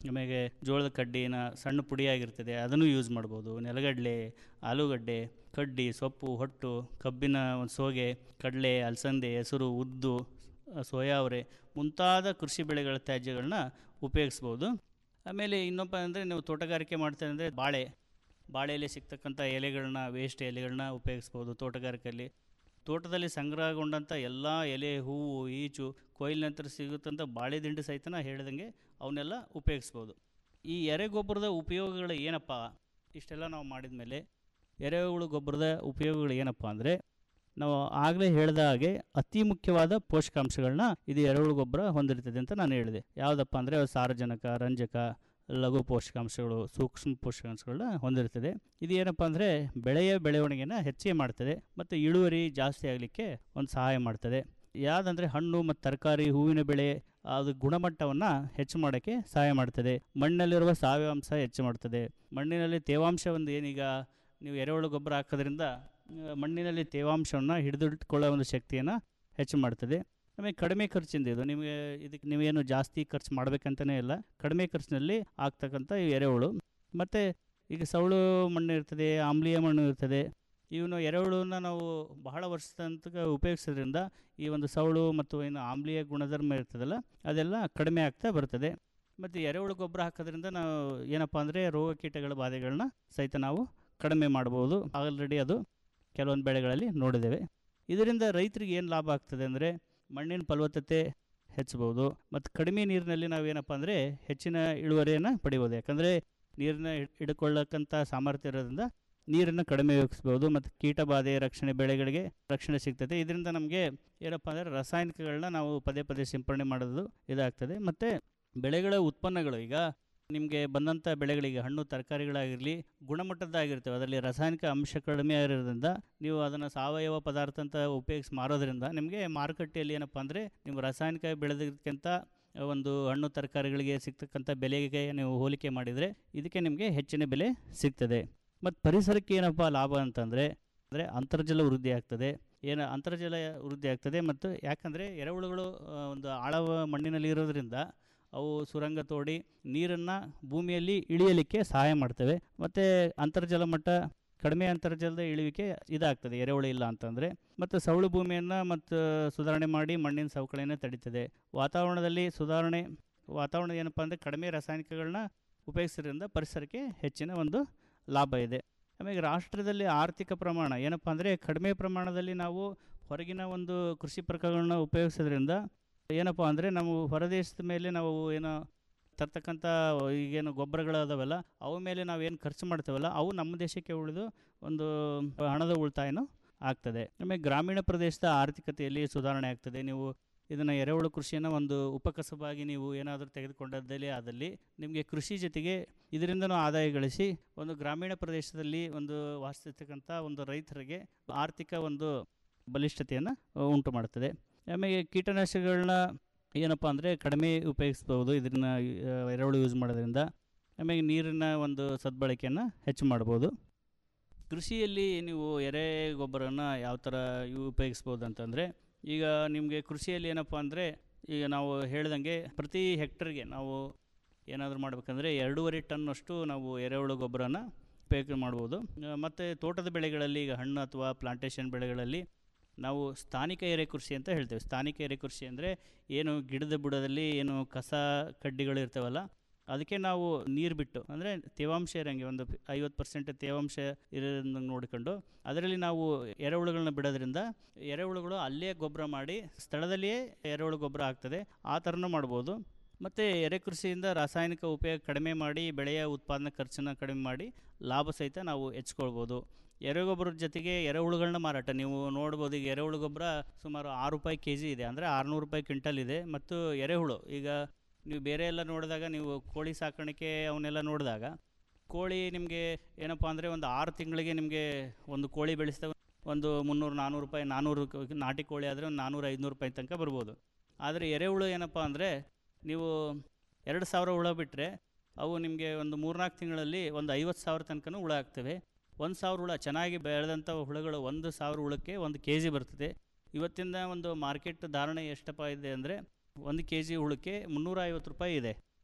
ಆಮೇಲೆ ಜೋಳದ ಕಡ್ಡಿನ ಸಣ್ಣ ಪುಡಿಯಾಗಿರ್ತದೆ ಅದನ್ನು ಯೂಸ್ ಮಾಡ್ಬೋದು ನೆಲಗಡಲೆ ಆಲೂಗಡ್ಡೆ ಕಡ್ಡಿ ಸೊಪ್ಪು ಹೊಟ್ಟು ಕಬ್ಬಿನ ಒಂದು ಸೋಗೆ ಕಡಲೆ ಅಲಸಂದೆ ಹೆಸರು ಉದ್ದು ಸೋಯಾ ಅವರೆ ಮುಂತಾದ ಕೃಷಿ ಬೆಳೆಗಳ ತ್ಯಾಜ್ಯಗಳನ್ನ ಉಪಯೋಗಿಸ್ಬೋದು ಆಮೇಲೆ ಇನ್ನೊಬ್ಬ ಅಂದರೆ ನೀವು ತೋಟಗಾರಿಕೆ ಮಾಡ್ತಾರೆ ಅಂದರೆ ಬಾಳೆ ಬಾಳೆಯಲ್ಲಿ ಸಿಗ್ತಕ್ಕಂಥ ಎಲೆಗಳನ್ನ ವೇಸ್ಟ್ ಎಲೆಗಳನ್ನ ಉಪಯೋಗಿಸ್ಬೋದು ತೋಟಗಾರಿಕೆಯಲ್ಲಿ ತೋಟದಲ್ಲಿ ಸಂಗ್ರಹಗೊಂಡಂಥ ಎಲ್ಲ ಎಲೆ ಹೂವು ಈಚು ಕೊಯ್ಲು ನಂತರ ಸಿಗುತ್ತಂಥ ಬಾಳೆ ದಿಂಡು ಸಹಿತ ನಾ ಹೇಳ್ದಂಗೆ ಅವನ್ನೆಲ್ಲ ಉಪಯೋಗಿಸ್ಬೋದು ಈ ಎರೆಗೊಬ್ಬರದ ಉಪಯೋಗಗಳು ಏನಪ್ಪ ಇಷ್ಟೆಲ್ಲ ನಾವು ಮಾಡಿದ ಮೇಲೆ ಎರೆಹುಳು ಗೊಬ್ಬರದ ಉಪಯೋಗಗಳು ಏನಪ್ಪ ಅಂದರೆ ನಾವು ಆಗಲೇ ಹೇಳಿದ ಹಾಗೆ ಅತಿ ಮುಖ್ಯವಾದ ಪೋಷಕಾಂಶಗಳನ್ನ ಇದು ಎರೆಹುಳು ಗೊಬ್ಬರ ಹೊಂದಿರ್ತದೆ ಅಂತ ನಾನು ಹೇಳಿದೆ ಯಾವುದಪ್ಪ ಅಂದರೆ ಸಾರಜನಕ ರಂಜಕ ಲಘು ಪೋಷಕಾಂಶಗಳು ಸೂಕ್ಷ್ಮ ಪೋಷಕಾಂಶಗಳನ್ನ ಹೊಂದಿರ್ತದೆ ಇದು ಏನಪ್ಪ ಅಂದರೆ ಬೆಳೆಯ ಬೆಳವಣಿಗೆನ ಹೆಚ್ಚಿಗೆ ಮಾಡ್ತದೆ ಮತ್ತು ಇಳುವರಿ ಜಾಸ್ತಿ ಆಗಲಿಕ್ಕೆ ಒಂದು ಸಹಾಯ ಮಾಡ್ತದೆ ಯಾವುದಂದರೆ ಹಣ್ಣು ಮತ್ತು ತರಕಾರಿ ಹೂವಿನ ಬೆಳೆ ಅದು ಗುಣಮಟ್ಟವನ್ನು ಹೆಚ್ಚು ಮಾಡೋಕ್ಕೆ ಸಹಾಯ ಮಾಡ್ತದೆ ಮಣ್ಣಲ್ಲಿರುವ ಸಾವ್ಯಾಂಶ ಹೆಚ್ಚು ಮಾಡ್ತದೆ ಮಣ್ಣಿನಲ್ಲಿ ತೇವಾಂಶ ಒಂದು ಏನೀಗ ನೀವು ಎರೆಹುಳು ಗೊಬ್ಬರ ಹಾಕೋದ್ರಿಂದ ಆ, ಮಣ್ಣಿನಲ್ಲಿ ತೇವಾಂಶವನ್ನು ಹಿಡಿದಿಟ್ಕೊಳ್ಳೋ ಒಂದು ಶಕ್ತಿಯನ್ನು ಹೆಚ್ಚು ಮಾಡ್ತದೆ ಆಮೇಲೆ ಕಡಿಮೆ ಖರ್ಚಿಂದ ಇದು ನಿಮಗೆ ಇದಕ್ಕೆ ನೀವೇನು ಜಾಸ್ತಿ ಖರ್ಚು ಮಾಡಬೇಕಂತಲೇ ಇಲ್ಲ ಕಡಿಮೆ ಖರ್ಚಿನಲ್ಲಿ ಆಗ್ತಕ್ಕಂಥ ಈ ಎರೆಹುಳು ಮತ್ತು ಈಗ ಸೌಳು ಮಣ್ಣು ಇರ್ತದೆ ಆಮ್ಲೀಯ ಮಣ್ಣು ಇರ್ತದೆ ಇವನು ಎರೆಹುಳನ್ನ ನಾವು ಬಹಳ ವರ್ಷದ ತನಕ ಉಪಯೋಗಿಸೋದ್ರಿಂದ ಈ ಒಂದು ಸೌಳು ಮತ್ತು ಏನು ಆಮ್ಲೀಯ ಗುಣಧರ್ಮ ಇರ್ತದಲ್ಲ ಅದೆಲ್ಲ ಕಡಿಮೆ ಆಗ್ತಾ ಬರ್ತದೆ ಮತ್ತು ಎರೆಹುಳು ಗೊಬ್ಬರ ಹಾಕೋದ್ರಿಂದ ನಾವು ಏನಪ್ಪ ಅಂದರೆ ರೋಗ ಕೀಟಗಳ ಬಾಧೆಗಳನ್ನ ಸಹಿತ ನಾವು ಕಡಿಮೆ ಮಾಡ್ಬೋದು ಆಲ್ರೆಡಿ ಅದು ಕೆಲವೊಂದು ಬೆಳೆಗಳಲ್ಲಿ ನೋಡಿದ್ದೇವೆ ಇದರಿಂದ ರೈತರಿಗೆ ಏನು ಲಾಭ ಆಗ್ತದೆ ಅಂದರೆ ಮಣ್ಣಿನ ಫಲವತ್ತತೆ ಹೆಚ್ಚಬಹುದು ಮತ್ತು ಕಡಿಮೆ ನೀರಿನಲ್ಲಿ ನಾವೇನಪ್ಪ ಅಂದರೆ ಹೆಚ್ಚಿನ ಇಳುವರಿಯನ್ನು ಪಡಿಬೋದು ಯಾಕಂದರೆ ನೀರನ್ನ ಹಿಡ್- ಹಿಡ್ಕೊಳ್ಳಕ್ಕಂಥ ಸಾಮರ್ಥ್ಯ ಇರೋದ್ರಿಂದ ನೀರನ್ನು ಕಡಿಮೆ ಉಪಯೋಗಿಸ್ಬೋದು ಮತ್ತು ಕೀಟ ಬಾಧೆ ರಕ್ಷಣೆ ಬೆಳೆಗಳಿಗೆ ರಕ್ಷಣೆ ಸಿಗ್ತದೆ ಇದರಿಂದ ನಮಗೆ ಏನಪ್ಪ ಅಂದರೆ ರಾಸಾಯನಿಕಗಳನ್ನ ನಾವು ಪದೇ ಪದೇ ಸಿಂಪಡಣೆ ಮಾಡೋದು ಇದಾಗ್ತದೆ ಮತ್ತು ಬೆಳೆಗಳ ಉತ್ಪನ್ನಗಳು ಈಗ ನಿಮಗೆ ಬಂದಂಥ ಬೆಳೆಗಳಿಗೆ ಹಣ್ಣು ತರಕಾರಿಗಳಾಗಿರಲಿ ಗುಣಮಟ್ಟದ್ದಾಗಿರ್ತವೆ ಅದರಲ್ಲಿ ರಾಸಾಯನಿಕ ಅಂಶ ಕಡಿಮೆ ಆಗಿರೋದ್ರಿಂದ ನೀವು ಅದನ್ನು ಸಾವಯವ ಪದಾರ್ಥ ಅಂತ ಉಪಯೋಗಿಸಿ ಮಾರೋದ್ರಿಂದ ನಿಮಗೆ ಮಾರುಕಟ್ಟೆಯಲ್ಲಿ ಏನಪ್ಪ ಅಂದರೆ ನೀವು ರಾಸಾಯನಿಕ ಬೆಳೆದಕ್ಕಿಂತ ಒಂದು ಹಣ್ಣು ತರಕಾರಿಗಳಿಗೆ ಸಿಗ್ತಕ್ಕಂಥ ಬೆಲೆಗೆ ನೀವು ಹೋಲಿಕೆ ಮಾಡಿದರೆ ಇದಕ್ಕೆ ನಿಮಗೆ ಹೆಚ್ಚಿನ ಬೆಲೆ ಸಿಗ್ತದೆ ಮತ್ತು ಪರಿಸರಕ್ಕೆ ಏನಪ್ಪ ಲಾಭ ಅಂತಂದರೆ ಅಂದರೆ ಅಂತರ್ಜಲ ವೃದ್ಧಿ ಆಗ್ತದೆ ಏನು ಅಂತರ್ಜಲ ವೃದ್ಧಿ ಆಗ್ತದೆ ಮತ್ತು ಯಾಕಂದರೆ ಎರೆಹುಳುಗಳು ಆ, ಒಂದು ಆಳವ ಮಣ್ಣಿನಲ್ಲಿ ಇರೋದ್ರಿಂದ ಅವು ಸುರಂಗ ತೋಡಿ ನೀರನ್ನು ಭೂಮಿಯಲ್ಲಿ ಇಳಿಯಲಿಕ್ಕೆ ಸಹಾಯ ಮಾಡ್ತವೆ ಮತ್ತು ಅಂತರ್ಜಲ ಮಟ್ಟ ಕಡಿಮೆ ಅಂತರ್ಜಲದ ಇಳುವಿಕೆ ಇದಾಗ್ತದೆ ಎರೆಹುಳು ಇಲ್ಲ ಅಂತಂದರೆ ಮತ್ತು ಸೌಳು ಭೂಮಿಯನ್ನು ಮತ್ತು ಸುಧಾರಣೆ ಮಾಡಿ ಮಣ್ಣಿನ ಸವಕಳಿಯನ್ನು ತಡೀತದೆ ವಾತಾವರಣದಲ್ಲಿ ಸುಧಾರಣೆ ವಾತಾವರಣ ಏನಪ್ಪ ಅಂದರೆ ಕಡಿಮೆ ರಾಸಾಯನಿಕಗಳನ್ನ ಉಪಯೋಗಿಸೋದ್ರಿಂದ ಪರಿಸರಕ್ಕೆ ಹೆಚ್ಚಿನ ಒಂದು ಲಾಭ ಇದೆ ಆಮೇಲೆ ರಾಷ್ಟ್ರದಲ್ಲಿ ಆರ್ಥಿಕ ಪ್ರಮಾಣ ಏನಪ್ಪ ಅಂದರೆ ಕಡಿಮೆ ಪ್ರಮಾಣದಲ್ಲಿ ನಾವು ಹೊರಗಿನ ಒಂದು ಕೃಷಿ ಪ್ರಕಾರಗಳನ್ನ ಉಪಯೋಗಿಸೋದ್ರಿಂದ ಏನಪ್ಪ ಅಂದರೆ ನಾವು ಹೊರದೇಶದ ಮೇಲೆ ನಾವು ಏನೋ ತರ್ತಕ್ಕಂಥ ಈಗೇನು ಗೊಬ್ಬರಗಳು ಅದಾವಲ್ಲ ಅವ ಮೇಲೆ ನಾವು ಏನು ಖರ್ಚು ಮಾಡ್ತೇವಲ್ಲ ಅವು ನಮ್ಮ ದೇಶಕ್ಕೆ ಉಳಿದು ಒಂದು ಹಣದ ಉಳಿತಾಯನೂ ಆಗ್ತದೆ ಆಮೇಲೆ ಗ್ರಾಮೀಣ ಪ್ರದೇಶದ ಆರ್ಥಿಕತೆಯಲ್ಲಿ ಸುಧಾರಣೆ ಆಗ್ತದೆ ನೀವು ಇದನ್ನು ಎರೆಹುಳು ಕೃಷಿಯನ್ನು ಒಂದು ಉಪಕಸಬಾಗಿ ನೀವು ಏನಾದರೂ ತೆಗೆದುಕೊಂಡದ್ದಲ್ಲಿ ಆದಲ್ಲಿ ನಿಮಗೆ ಕೃಷಿ ಜೊತೆಗೆ ಇದರಿಂದನೂ ಆದಾಯ ಗಳಿಸಿ ಒಂದು ಗ್ರಾಮೀಣ ಪ್ರದೇಶದಲ್ಲಿ ಒಂದು ವಾಸಿಸ್ತಕ್ಕಂಥ ಒಂದು ರೈತರಿಗೆ ಆರ್ಥಿಕ ಒಂದು ಬಲಿಷ್ಠತೆಯನ್ನು ಉಂಟು ಮಾಡ್ತದೆ ಆಮೇಲೆ ಕೀಟನಾಶಕಗಳನ್ನ ಏನಪ್ಪ ಅಂದರೆ ಕಡಿಮೆ ಉಪಯೋಗಿಸ್ಬೋದು ಇದನ್ನು ಎರೆಹುಳು ಯೂಸ್ ಮಾಡೋದ್ರಿಂದ ಆಮೇಲೆ ನೀರಿನ ಒಂದು ಸದ್ಬಳಕೆಯನ್ನು ಹೆಚ್ಚು ಮಾಡ್ಬೋದು ಕೃಷಿಯಲ್ಲಿ ನೀವು ಎರೆ ಗೊಬ್ಬರನ ಯಾವ ಥರ ಇವು ಉಪಯೋಗಿಸ್ಬೋದು ಅಂತಂದರೆ ಈಗ ನಿಮಗೆ ಕೃಷಿಯಲ್ಲಿ ಏನಪ್ಪ ಅಂದರೆ ಈಗ ನಾವು ಹೇಳ್ದಂಗೆ ಪ್ರತಿ ಹೆಕ್ಟರ್ಗೆ ನಾವು ಏನಾದರೂ ಮಾಡಬೇಕಂದ್ರೆ ಎರಡೂವರೆ ಟನ್ನಷ್ಟು ನಾವು ಎರೆಹುಳು ಗೊಬ್ಬರನ ಉಪಯೋಗ ಮಾಡ್ಬೋದು ಮತ್ತು ತೋಟದ ಬೆಳೆಗಳಲ್ಲಿ ಈಗ ಹಣ್ಣು ಅಥವಾ ಪ್ಲಾಂಟೇಶನ್ ಬೆಳೆಗಳಲ್ಲಿ ನಾವು ಸ್ಥಾನಿಕ ಎರೆ ಕೃಷಿ ಅಂತ ಹೇಳ್ತೇವೆ ಸ್ಥಾನಿಕ ಎರೆ ಕೃಷಿ ಅಂದರೆ ಏನು ಗಿಡದ ಬುಡದಲ್ಲಿ ಏನು ಕಸ ಕಡ್ಡಿಗಳು ಇರ್ತಾವಲ್ಲ ಅದಕ್ಕೆ ನಾವು ನೀರು ಬಿಟ್ಟು ಅಂದರೆ ತೇವಾಂಶ ಇರೋಂಗೆ ಒಂದು ಐವತ್ತು ಪರ್ಸೆಂಟ್ ತೇವಾಂಶ ಇರೋದನ್ನ ನೋಡಿಕೊಂಡು ಅದರಲ್ಲಿ ನಾವು ಎರೆಹುಳುಗಳನ್ನ ಬಿಡೋದ್ರಿಂದ ಎರೆಹುಳುಗಳು ಅಲ್ಲೇ ಗೊಬ್ಬರ ಮಾಡಿ ಸ್ಥಳದಲ್ಲಿಯೇ ಎರೆಹುಳು ಗೊಬ್ಬರ ಆಗ್ತದೆ ಆ ಥರನೂ ಮಾಡ್ಬೋದು ಮತ್ತು ಎರೆಕೃಷಿಯಿಂದ ರಾಸಾಯನಿಕ ಉಪಯೋಗ ಕಡಿಮೆ ಮಾಡಿ ಬೆಳೆಯ ಉತ್ಪಾದನಾ ಖರ್ಚನ್ನು ಕಡಿಮೆ ಮಾಡಿ ಲಾಭ ಸಹಿತ ನಾವು ಹೆಚ್ಕೊಳ್ಬೋದು ಎರೆಗೊಬ್ಬರದ ಜೊತೆಗೆ ಎರೆಹುಳುಗಳನ್ನ ಮಾರಾಟ ನೀವು ನೋಡ್ಬೋದು ಈಗ ಎರೆಹುಳು ಗೊಬ್ಬರ ಸುಮಾರು ಆರು ರೂಪಾಯಿ ಕೆ ಜಿ ಇದೆ ಅಂದರೆ ಆರುನೂರು ರೂಪಾಯಿ ಕ್ವಿಂಟಲ್ ಇದೆ ಮತ್ತು ಎರೆಹುಳು ಈಗ ನೀವು ಬೇರೆ ಎಲ್ಲ ನೋಡಿದಾಗ ನೀವು ಕೋಳಿ ಸಾಕಾಣಿಕೆ ಅವನ್ನೆಲ್ಲ ನೋಡಿದಾಗ ಕೋಳಿ ನಿಮಗೆ ಏನಪ್ಪ ಅಂದರೆ ಒಂದು ಆರು ತಿಂಗಳಿಗೆ ನಿಮಗೆ ಒಂದು ಕೋಳಿ ಬೆಳೆಸಿದ ಒಂದು ಮುನ್ನೂರು ನಾನ್ನೂರು ರೂಪಾಯಿ ನಾನ್ನೂರು ಕ- ನಾಟಿ ಕೋಳಿ ಆದರೆ ಒಂದು ನಾನ್ನೂರು ಐದುನೂರು ರೂಪಾಯಿ ತನಕ ಬರ್ಬೋದು ಆದರೆ ಎರೆಹುಳು ಏನಪ್ಪ ಅಂದರೆ ನೀವು ಎರಡು ಸಾವಿರ ಹುಳ ಬಿಟ್ಟರೆ ಅವು ನಿಮಗೆ ಒಂದು ಮೂರ್ನಾಲ್ಕು ತಿಂಗಳಲ್ಲಿ ಒಂದು ಐವತ್ತು ಸಾವಿರ ತನಕನೂ ಹುಳ ಆಗ್ತವೆ ಒಂದು ಸಾವಿರ ಹುಳ ಚೆನ್ನಾಗಿ ಬೆಳೆದಂಥ ಹುಳುಗಳು ಒಂದು ಸಾವಿರ ಹುಳಕ್ಕೆ ಒಂದು ಕೆ ಜಿ ಬರ್ತದೆ ಇವತ್ತಿನ ಒಂದು ಮಾರ್ಕೆಟ್ ಧಾರಣೆ ಎಷ್ಟಪ್ಪ ಇದೆ ಅಂದರೆ ಒಂದು ಕೆ ಜಿ ಹುಳಕ್ಕೆ ಮುನ್ನೂರ ಐವತ್ತು ರೂಪಾಯಿ ಇದೆ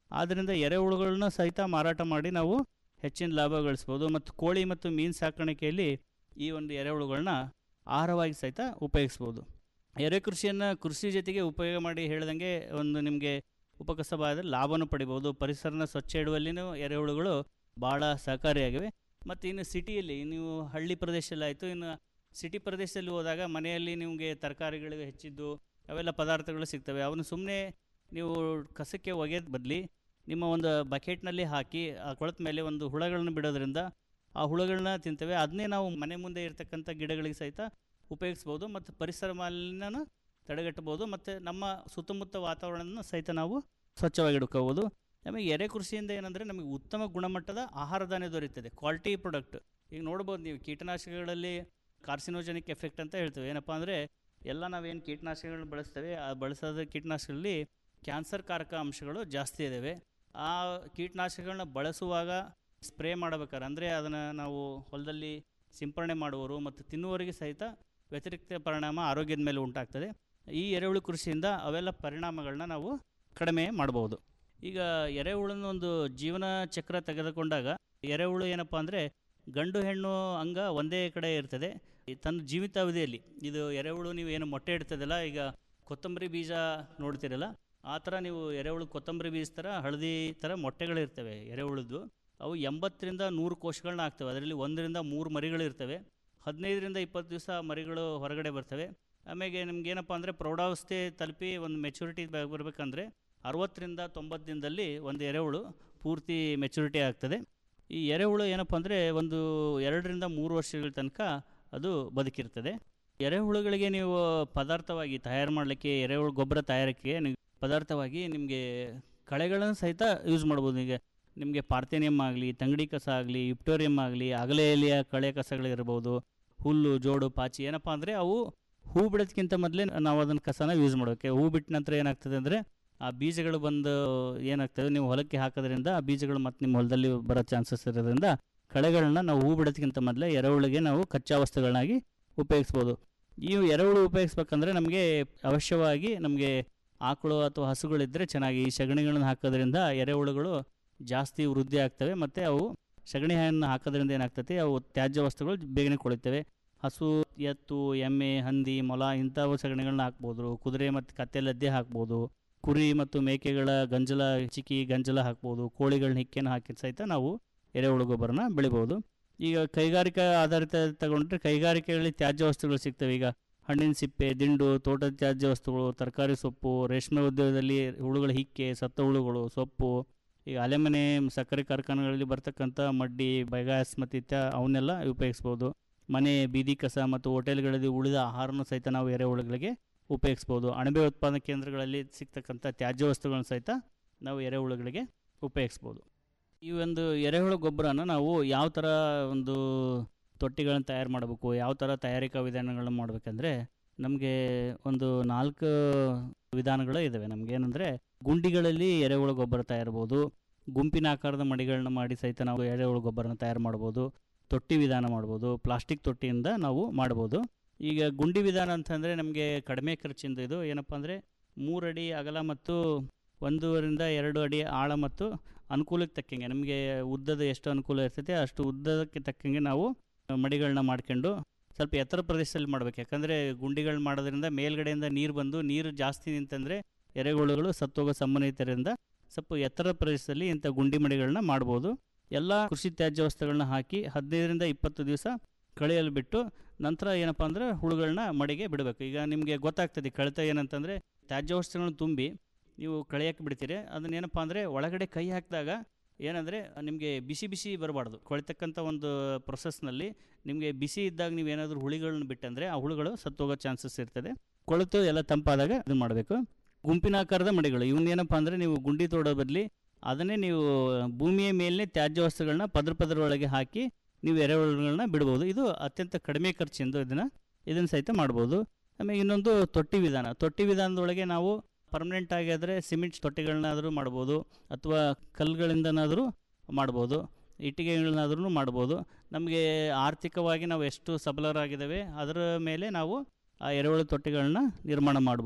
ಆದ್ದರಿಂದ ಎರೆಹುಳುಗಳನ್ನ ಸಹಿತ ಮಾರಾಟ ಮಾಡಿ ನಾವು ಹೆಚ್ಚಿನ ಲಾಭ ಗಳಿಸ್ಬೋದು ಮತ್ತು ಕೋಳಿ ಮತ್ತು ಮೀನು ಸಾಕಾಣಿಕೆಯಲ್ಲಿ ಈ ಒಂದು ಎರೆಹುಳುಗಳನ್ನ ಆಹಾರವಾಗಿ ಸಹಿತ ಉಪಯೋಗಿಸ್ಬೋದು ಎರೆ ಕೃಷಿಯನ್ನು ಕೃಷಿ ಜೊತೆಗೆ ಉಪಯೋಗ ಮಾಡಿ ಹೇಳ್ದಂಗೆ ಒಂದು ನಿಮಗೆ ಉಪಕಸಬಾದ ಲಾಭನೂ ಪಡಿಬೋದು ಪರಿಸರನ ಸ್ವಚ್ಛ ಇಡುವಲ್ಲಿನೂ ಎರೆಹುಳುಗಳು ಭಾಳ ಸಹಕಾರಿಯಾಗಿವೆ ಮತ್ತು ಇನ್ನು ಸಿಟಿಯಲ್ಲಿ ನೀವು ಹಳ್ಳಿ ಪ್ರದೇಶದಲ್ಲಿ ಆಯಿತು ಇನ್ನು ಸಿಟಿ ಪ್ರದೇಶದಲ್ಲಿ ಹೋದಾಗ ಮನೆಯಲ್ಲಿ ನಿಮಗೆ ತರಕಾರಿಗಳು ಹೆಚ್ಚಿದ್ದು ಅವೆಲ್ಲ ಪದಾರ್ಥಗಳು ಸಿಗ್ತವೆ ಅವನು ಸುಮ್ಮನೆ ನೀವು ಕಸಕ್ಕೆ ಒಗೆಯೋದು ಬದಲಿ ನಿಮ್ಮ ಒಂದು ಬಕೆಟ್ನಲ್ಲಿ ಹಾಕಿ ಆ ಕೊಳತ ಮೇಲೆ ಒಂದು ಹುಳಗಳನ್ನು ಬಿಡೋದ್ರಿಂದ ಆ ಹುಳುಗಳನ್ನ ತಿಂತವೆ ಅದನ್ನೇ ನಾವು ಮನೆ ಮುಂದೆ ಇರ್ತಕ್ಕಂಥ ಗಿಡಗಳಿಗೆ ಸಹಿತ ಉಪಯೋಗಿಸ್ಬೋದು ಮತ್ತು ಪರಿಸರ ಮಾಲಿನ್ಯನ ತಡೆಗಟ್ಟಬೋದು ಮತ್ತು ನಮ್ಮ ಸುತ್ತಮುತ್ತ ವಾತಾವರಣನ ಸಹಿತ ನಾವು ಸ್ವಚ್ಛವಾಗಿ ಇಟ್ಕೋಬೋದು ನಮಗೆ ಎರೆ ಕೃಷಿಯಿಂದ ಏನಂದರೆ ನಮಗೆ ಉತ್ತಮ ಗುಣಮಟ್ಟದ ಆಹಾರ ಧಾನ್ಯ ದೊರೆಯುತ್ತದೆ ಕ್ವಾಲಿಟಿ ಪ್ರಾಡಕ್ಟ್ ಈಗ ನೋಡ್ಬೋದು ನೀವು ಕೀಟನಾಶಕಗಳಲ್ಲಿ ಕಾರ್ಸಿನೋಜೆನಿಕ್ ಎಫೆಕ್ಟ್ ಅಂತ ಹೇಳ್ತೇವೆ ಏನಪ್ಪ ಅಂದರೆ ಎಲ್ಲ ನಾವೇನು ಕೀಟನಾಶಕಗಳನ್ನ ಬಳಸ್ತೇವೆ ಆ ಬಳಸೋದ ಕೀಟನಾಶಕಗಳಲ್ಲಿ ಕ್ಯಾನ್ಸರ್ ಕಾರಕ ಅಂಶಗಳು ಜಾಸ್ತಿ ಇದ್ದಾವೆ ಆ ಕೀಟನಾಶಕಗಳನ್ನ ಬಳಸುವಾಗ ಸ್ಪ್ರೇ ಮಾಡಬೇಕಾದ್ರೆ ಅಂದರೆ ಅದನ್ನು ನಾವು ಹೊಲದಲ್ಲಿ ಸಿಂಪರಣೆ ಮಾಡುವವರು ಮತ್ತು ತಿನ್ನುವವರಿಗೆ ಸಹಿತ ವ್ಯತಿರಿಕ್ತ ಪರಿಣಾಮ ಆರೋಗ್ಯದ ಮೇಲೆ ಉಂಟಾಗ್ತದೆ ಈ ಎರೆಹುಳು ಕೃಷಿಯಿಂದ ಅವೆಲ್ಲ ಪರಿಣಾಮಗಳನ್ನ ನಾವು ಕಡಿಮೆ ಮಾಡ್ಬೋದು ಈಗ ಎರೆಹುಳನ ಒಂದು ಜೀವನ ಚಕ್ರ ತೆಗೆದುಕೊಂಡಾಗ ಎರೆಹುಳು ಏನಪ್ಪ ಅಂದರೆ ಗಂಡು ಹೆಣ್ಣು ಅಂಗ ಒಂದೇ ಕಡೆ ಇರ್ತದೆ ಈ ತನ್ನ ಜೀವಿತಾವಧಿಯಲ್ಲಿ ಇದು ಎರೆಹುಳು ನೀವು ಏನು ಮೊಟ್ಟೆ ಇಡ್ತದಲ್ಲ ಈಗ ಕೊತ್ತಂಬರಿ ಬೀಜ ನೋಡ್ತಿರಲ್ಲ ಆ ಥರ ನೀವು ಎರೆಹುಳು ಕೊತ್ತಂಬರಿ ಬೀಜ ಥರ ಹಳದಿ ಥರ ಮೊಟ್ಟೆಗಳಿರ್ತವೆ ಎರೆಹುಳದ್ದು ಅವು ಎಂಬತ್ತರಿಂದ ನೂರು ಕೋಶಗಳನ್ನ ಆಗ್ತವೆ ಅದರಲ್ಲಿ ಒಂದರಿಂದ ಮೂರು ಮರಿಗಳಿರ್ತವೆ ಹದಿನೈದರಿಂದ ಇಪ್ಪತ್ತು ದಿವಸ ಮರಿಗಳು ಹೊರಗಡೆ ಬರ್ತವೆ ಆಮೇಲೆ ನಿಮ್ಗೆ ಏನಪ್ಪ ಅಂದರೆ ಪ್ರೌಢಾವಸ್ಥೆ ತಲುಪಿ ಒಂದು ಮೆಚುರಿಟಿ ಬರಬೇಕಂದ್ರೆ ಅರವತ್ತರಿಂದ ತೊಂಬತ್ತು ದಿನದಲ್ಲಿ ಒಂದು ಎರೆಹುಳು ಪೂರ್ತಿ ಮೆಚುರಿಟಿ ಆಗ್ತದೆ ಈ ಎರೆಹುಳು ಏನಪ್ಪ ಅಂದರೆ ಒಂದು ಎರಡರಿಂದ ಮೂರು ವರ್ಷಗಳ ತನಕ ಅದು ಬದುಕಿರ್ತದೆ ಎರೆಹುಳುಗಳಿಗೆ ನೀವು ಪದಾರ್ಥವಾಗಿ ತಯಾರು ಮಾಡಲಿಕ್ಕೆ ಎರೆಹುಳು ಗೊಬ್ಬರ ತಯಾರಿಕೆ ನೀವು ಪದಾರ್ಥವಾಗಿ ನಿಮಗೆ ಕಳೆಗಳನ್ನು ಸಹಿತ ಯೂಸ್ ಮಾಡ್ಬೋದು ಈಗ ನಿಮಗೆ ಪಾರ್ಥೇನಿಯಮ್ ಆಗಲಿ ತಂಗಡಿ ಕಸ ಆಗಲಿ ಇಪ್ಟೋರಿಯಂ ಆಗಲಿ ಅಗಲೆ ಎಲೆಯ ಕಳೆ ಕಸಗಳಿರ್ಬೋದು ಹುಲ್ಲು ಜೋಡು ಪಾಚಿ ಏನಪ್ಪ ಅಂದರೆ ಅವು ಹೂ ಬಿಡೋದಕ್ಕಿಂತ ಮೊದಲೇ ನಾವು ಅದನ್ನು ಕಸನ ಯೂಸ್ ಮಾಡೋಕ್ಕೆ ಹೂ ಬಿಟ್ಟ ನಂತರ ಏನಾಗ್ತದೆ ಅಂದರೆ ಆ ಬೀಜಗಳು ಬಂದು ಏನಾಗ್ತದೆ ನೀವು ಹೊಲಕ್ಕೆ ಹಾಕೋದ್ರಿಂದ ಆ ಬೀಜಗಳು ಮತ್ತೆ ನಿಮ್ಮ ಹೊಲದಲ್ಲಿ ಬರೋ ಚಾನ್ಸಸ್ ಇರೋದ್ರಿಂದ ಕಳೆಗಳನ್ನ ನಾವು ಹೂ ಬಿಡೋದಕ್ಕಿಂತ ಮೊದಲೇ ಎರೆಹುಳಿಗೆ ನಾವು ಕಚ್ಚಾ ವಸ್ತುಗಳನ್ನಾಗಿ ಉಪಯೋಗಿಸ್ಬೋದು ಈ ಎರೆಹುಳು ಉಪಯೋಗಿಸ್ಬೇಕಂದ್ರೆ ನಮಗೆ ಅವಶ್ಯವಾಗಿ ನಮಗೆ ಆಕಳು ಅಥವಾ ಹಸುಗಳಿದ್ದರೆ ಚೆನ್ನಾಗಿ ಈ ಸಗಣಿಗಳನ್ನು ಹಾಕೋದ್ರಿಂದ ಎರೆಹುಳುಗಳು ಜಾಸ್ತಿ ವೃದ್ಧಿ ಆಗ್ತವೆ ಮತ್ತು ಅವು ಸಗಣಿ ಹಣ್ಣು ಹಾಕೋದ್ರಿಂದ ಏನಾಗ್ತೈತಿ ಅವು ತ್ಯಾಜ್ಯ ವಸ್ತುಗಳು ಬೇಗನೆ ಕೊಳಿತವೆ ಹಸು ಎತ್ತು ಎಮ್ಮೆ ಹಂದಿ ಮೊಲ ಇಂಥವು ಸಗಣಿಗಳನ್ನ ಹಾಕ್ಬೋದು ಕುದುರೆ ಮತ್ತು ಕತ್ತೆ ಲದ್ದೆ ಹಾಕ್ಬೋದು ಕುರಿ ಮತ್ತು ಮೇಕೆಗಳ ಗಂಜಲ ಚಿಕ್ಕಿ ಗಂಜಲ ಹಾಕ್ಬೋದು ಕೋಳಿಗಳನ್ನ ಹಿಕ್ಕೆನ ಹಾಕಿ ಸಹಿತ ನಾವು ಎರೆಹುಳು ಗೊಬ್ಬರನ ಬೆಳಿಬೋದು ಈಗ ಕೈಗಾರಿಕಾ ಆಧಾರಿತ ತಗೊಂಡ್ರೆ ಕೈಗಾರಿಕೆಗಳಲ್ಲಿ ತ್ಯಾಜ್ಯ ವಸ್ತುಗಳು ಸಿಗ್ತವೆ ಈಗ ಹಣ್ಣಿನ ಸಿಪ್ಪೆ ದಿಂಡು ತೋಟದ ತ್ಯಾಜ್ಯ ವಸ್ತುಗಳು ತರಕಾರಿ ಸೊಪ್ಪು ರೇಷ್ಮೆ ಉದ್ಯೋಗದಲ್ಲಿ ಹುಳುಗಳ ಹಿಕ್ಕೆ ಸತ್ತ ಹುಳುಗಳು ಸೊಪ್ಪು ಈಗ ಅಲೆಮನೆ ಸಕ್ಕರೆ ಕಾರ್ಖಾನೆಗಳಲ್ಲಿ ಬರ್ತಕ್ಕಂಥ ಮಡ್ಡಿ ಬೈಗಾಸ್ ಮತ್ತು ಇತ್ಯ ಅವನ್ನೆಲ್ಲ ಉಪಯೋಗಿಸ್ಬೋದು ಮನೆ ಬೀದಿ ಕಸ ಮತ್ತು ಹೋಟೆಲ್ಗಳಲ್ಲಿ ಉಳಿದ ಆಹಾರನೂ ಸಹಿತ ನಾವು ಎರೆಹುಳುಗಳಿಗೆ ಉಪಯೋಗಿಸ್ಬೋದು ಅಣಬೆ ಉತ್ಪಾದನಾ ಕೇಂದ್ರಗಳಲ್ಲಿ ಸಿಗ್ತಕ್ಕಂಥ ತ್ಯಾಜ್ಯ ವಸ್ತುಗಳನ್ನು ಸಹಿತ ನಾವು ಎರೆಹುಳುಗಳಿಗೆ ಉಪಯೋಗಿಸ್ಬೋದು ಈ ಒಂದು ಎರೆಹುಳು ಗೊಬ್ಬರನ ನಾವು ಯಾವ ಥರ ಒಂದು ತೊಟ್ಟಿಗಳನ್ನು ತಯಾರು ಮಾಡಬೇಕು ಯಾವ ಥರ ತಯಾರಿಕಾ ವಿಧಾನಗಳನ್ನ ಮಾಡಬೇಕಂದ್ರೆ ನಮಗೆ ಒಂದು ನಾಲ್ಕು ವಿಧಾನಗಳು ಇದ್ದಾವೆ ನಮಗೇನೆಂದರೆ ಗುಂಡಿಗಳಲ್ಲಿ ಎರೆಹುಳು ಗೊಬ್ಬರ ತಯಾರ್ಬೋದು ಗುಂಪಿನ ಆಕಾರದ ಮಡಿಗಳನ್ನ ಮಾಡಿ ಸಹಿತ ನಾವು ಎರೆಹುಳು ಗೊಬ್ಬರನ ತಯಾರು ಮಾಡ್ಬೋದು ತೊಟ್ಟಿ ವಿಧಾನ ಮಾಡ್ಬೋದು ಪ್ಲಾಸ್ಟಿಕ್ ತೊಟ್ಟಿಯಿಂದ ನಾವು ಮಾಡ್ಬೋದು ಈಗ ಗುಂಡಿ ವಿಧಾನ ಅಂತಂದರೆ ನಮಗೆ ಕಡಿಮೆ ಖರ್ಚಿಂದ ಇದು ಏನಪ್ಪ ಅಂದರೆ ಮೂರು ಅಡಿ ಅಗಲ ಮತ್ತು ಒಂದೂವರಿಂದ ಎರಡು ಅಡಿ ಆಳ ಮತ್ತು ಅನುಕೂಲಕ್ಕೆ ತಕ್ಕಂಗೆ ನಮಗೆ ಉದ್ದದ ಎಷ್ಟು ಅನುಕೂಲ ಇರ್ತೈತೆ ಅಷ್ಟು ಉದ್ದಕ್ಕೆ ತಕ್ಕಂಗೆ ನಾವು ಮಡಿಗಳನ್ನ ಮಾಡ್ಕೊಂಡು ಸ್ವಲ್ಪ ಎತ್ತರ ಪ್ರದೇಶದಲ್ಲಿ ಮಾಡ್ಬೇಕು ಯಾಕಂದರೆ ಗುಂಡಿಗಳು ಮಾಡೋದ್ರಿಂದ ಮೇಲ್ಗಡೆಯಿಂದ ನೀರು ಬಂದು ನೀರು ಜಾಸ್ತಿ ನಿಂತಂದರೆ ಎರೆಹುಳುಗಳು ಸತ್ತೋಗೋ ಸಂಬಂಧಿತರಿಂದ ಸ್ವಲ್ಪ ಎತ್ತರ ಪ್ರದೇಶದಲ್ಲಿ ಇಂಥ ಗುಂಡಿ ಮಡಿಗಳನ್ನ ಮಾಡ್ಬೋದು ಎಲ್ಲ ಕೃಷಿ ತ್ಯಾಜ್ಯ ವಸ್ತುಗಳನ್ನ ಹಾಕಿ ಹದಿನೈದರಿಂದ ಇಪ್ಪತ್ತು ದಿವಸ ಕಳೆಯಲು ಬಿಟ್ಟು ನಂತರ ಏನಪ್ಪ ಅಂದರೆ ಹುಳುಗಳನ್ನ ಮಡಿಗೆ ಬಿಡಬೇಕು ಈಗ ನಿಮಗೆ ಗೊತ್ತಾಗ್ತದೆ ಕಳಿತ ಏನಂತಂದರೆ ತ್ಯಾಜ್ಯ ವಸ್ತುಗಳನ್ನ ತುಂಬಿ ನೀವು ಕಳೆಯಕ್ಕೆ ಬಿಡ್ತೀರಿ ಅದನ್ನೇನಪ್ಪ ಅಂದರೆ ಒಳಗಡೆ ಕೈ ಹಾಕಿದಾಗ ಏನಂದರೆ ನಿಮಗೆ ಬಿಸಿ ಬಿಸಿ ಬರಬಾರ್ದು ಕೊಳಿತಕ್ಕಂಥ ಒಂದು ಪ್ರೊಸೆಸ್ನಲ್ಲಿ ನಿಮಗೆ ಬಿಸಿ ಇದ್ದಾಗ ನೀವು ಏನಾದರೂ ಹುಳಿಗಳನ್ನ ಬಿಟ್ಟಂದರೆ ಆ ಹುಳುಗಳು ಸತ್ತೋಗೋ ಚಾನ್ಸಸ್ ಇರ್ತದೆ ಕೊಳೆತು ಎಲ್ಲ ತಂಪಾದಾಗ ಇದನ್ನು ಮಾಡಬೇಕು ಗುಂಪಿನ ಆಕಾರದ ಮಡಿಗಳು ಇವನ್ನೇನಪ್ಪ ಅಂದರೆ ನೀವು ಗುಂಡಿ ತೋಡೋ ಬದಲಿ ಅದನ್ನೇ ನೀವು ಭೂಮಿಯ ಮೇಲೆ ತ್ಯಾಜ್ಯ ವಸ್ತುಗಳನ್ನ ಪದ್ರ ಪದ್ರ ಒಳಗೆ ಹಾಕಿ ನೀವು ಎರೆಹುಳುಗಳನ್ನ ಬಿಡ್ಬೋದು ಇದು ಅತ್ಯಂತ ಕಡಿಮೆ ಖರ್ಚಿಂದು ಇದನ್ನು ಇದನ್ನು ಸಹಿತ ಮಾಡ್ಬೋದು ಆಮೇಲೆ ಇನ್ನೊಂದು ತೊಟ್ಟಿ ವಿಧಾನ ತೊಟ್ಟಿ ವಿಧಾನದೊಳಗೆ ನಾವು ಪರ್ಮನೆಂಟ್ ಆಗಿದ್ರೆ ಸಿಮೆಂಟ್ ತೊಟ್ಟಿಗಳನ್ನಾದರೂ ಮಾಡ್ಬೋದು ಅಥವಾ ಕಲ್ಲುಗಳಿಂದನಾದರೂ ಮಾಡ್ಬೋದು ಇಟ್ಟಿಗೆಗಳನ್ನಾದ್ರೂ ಮಾಡ್ಬೋದು ನಮಗೆ ಆರ್ಥಿಕವಾಗಿ ನಾವು ಎಷ್ಟು ಸಬಲರಾಗಿದ್ದೇವೆ ಅದರ ಮೇಲೆ ನಾವು ಆ ಎರೆಹುಳು ತೊಟ್ಟಿಗಳನ್ನ ನಿರ್ಮಾಣ ಮಾಡ್ಬೋದು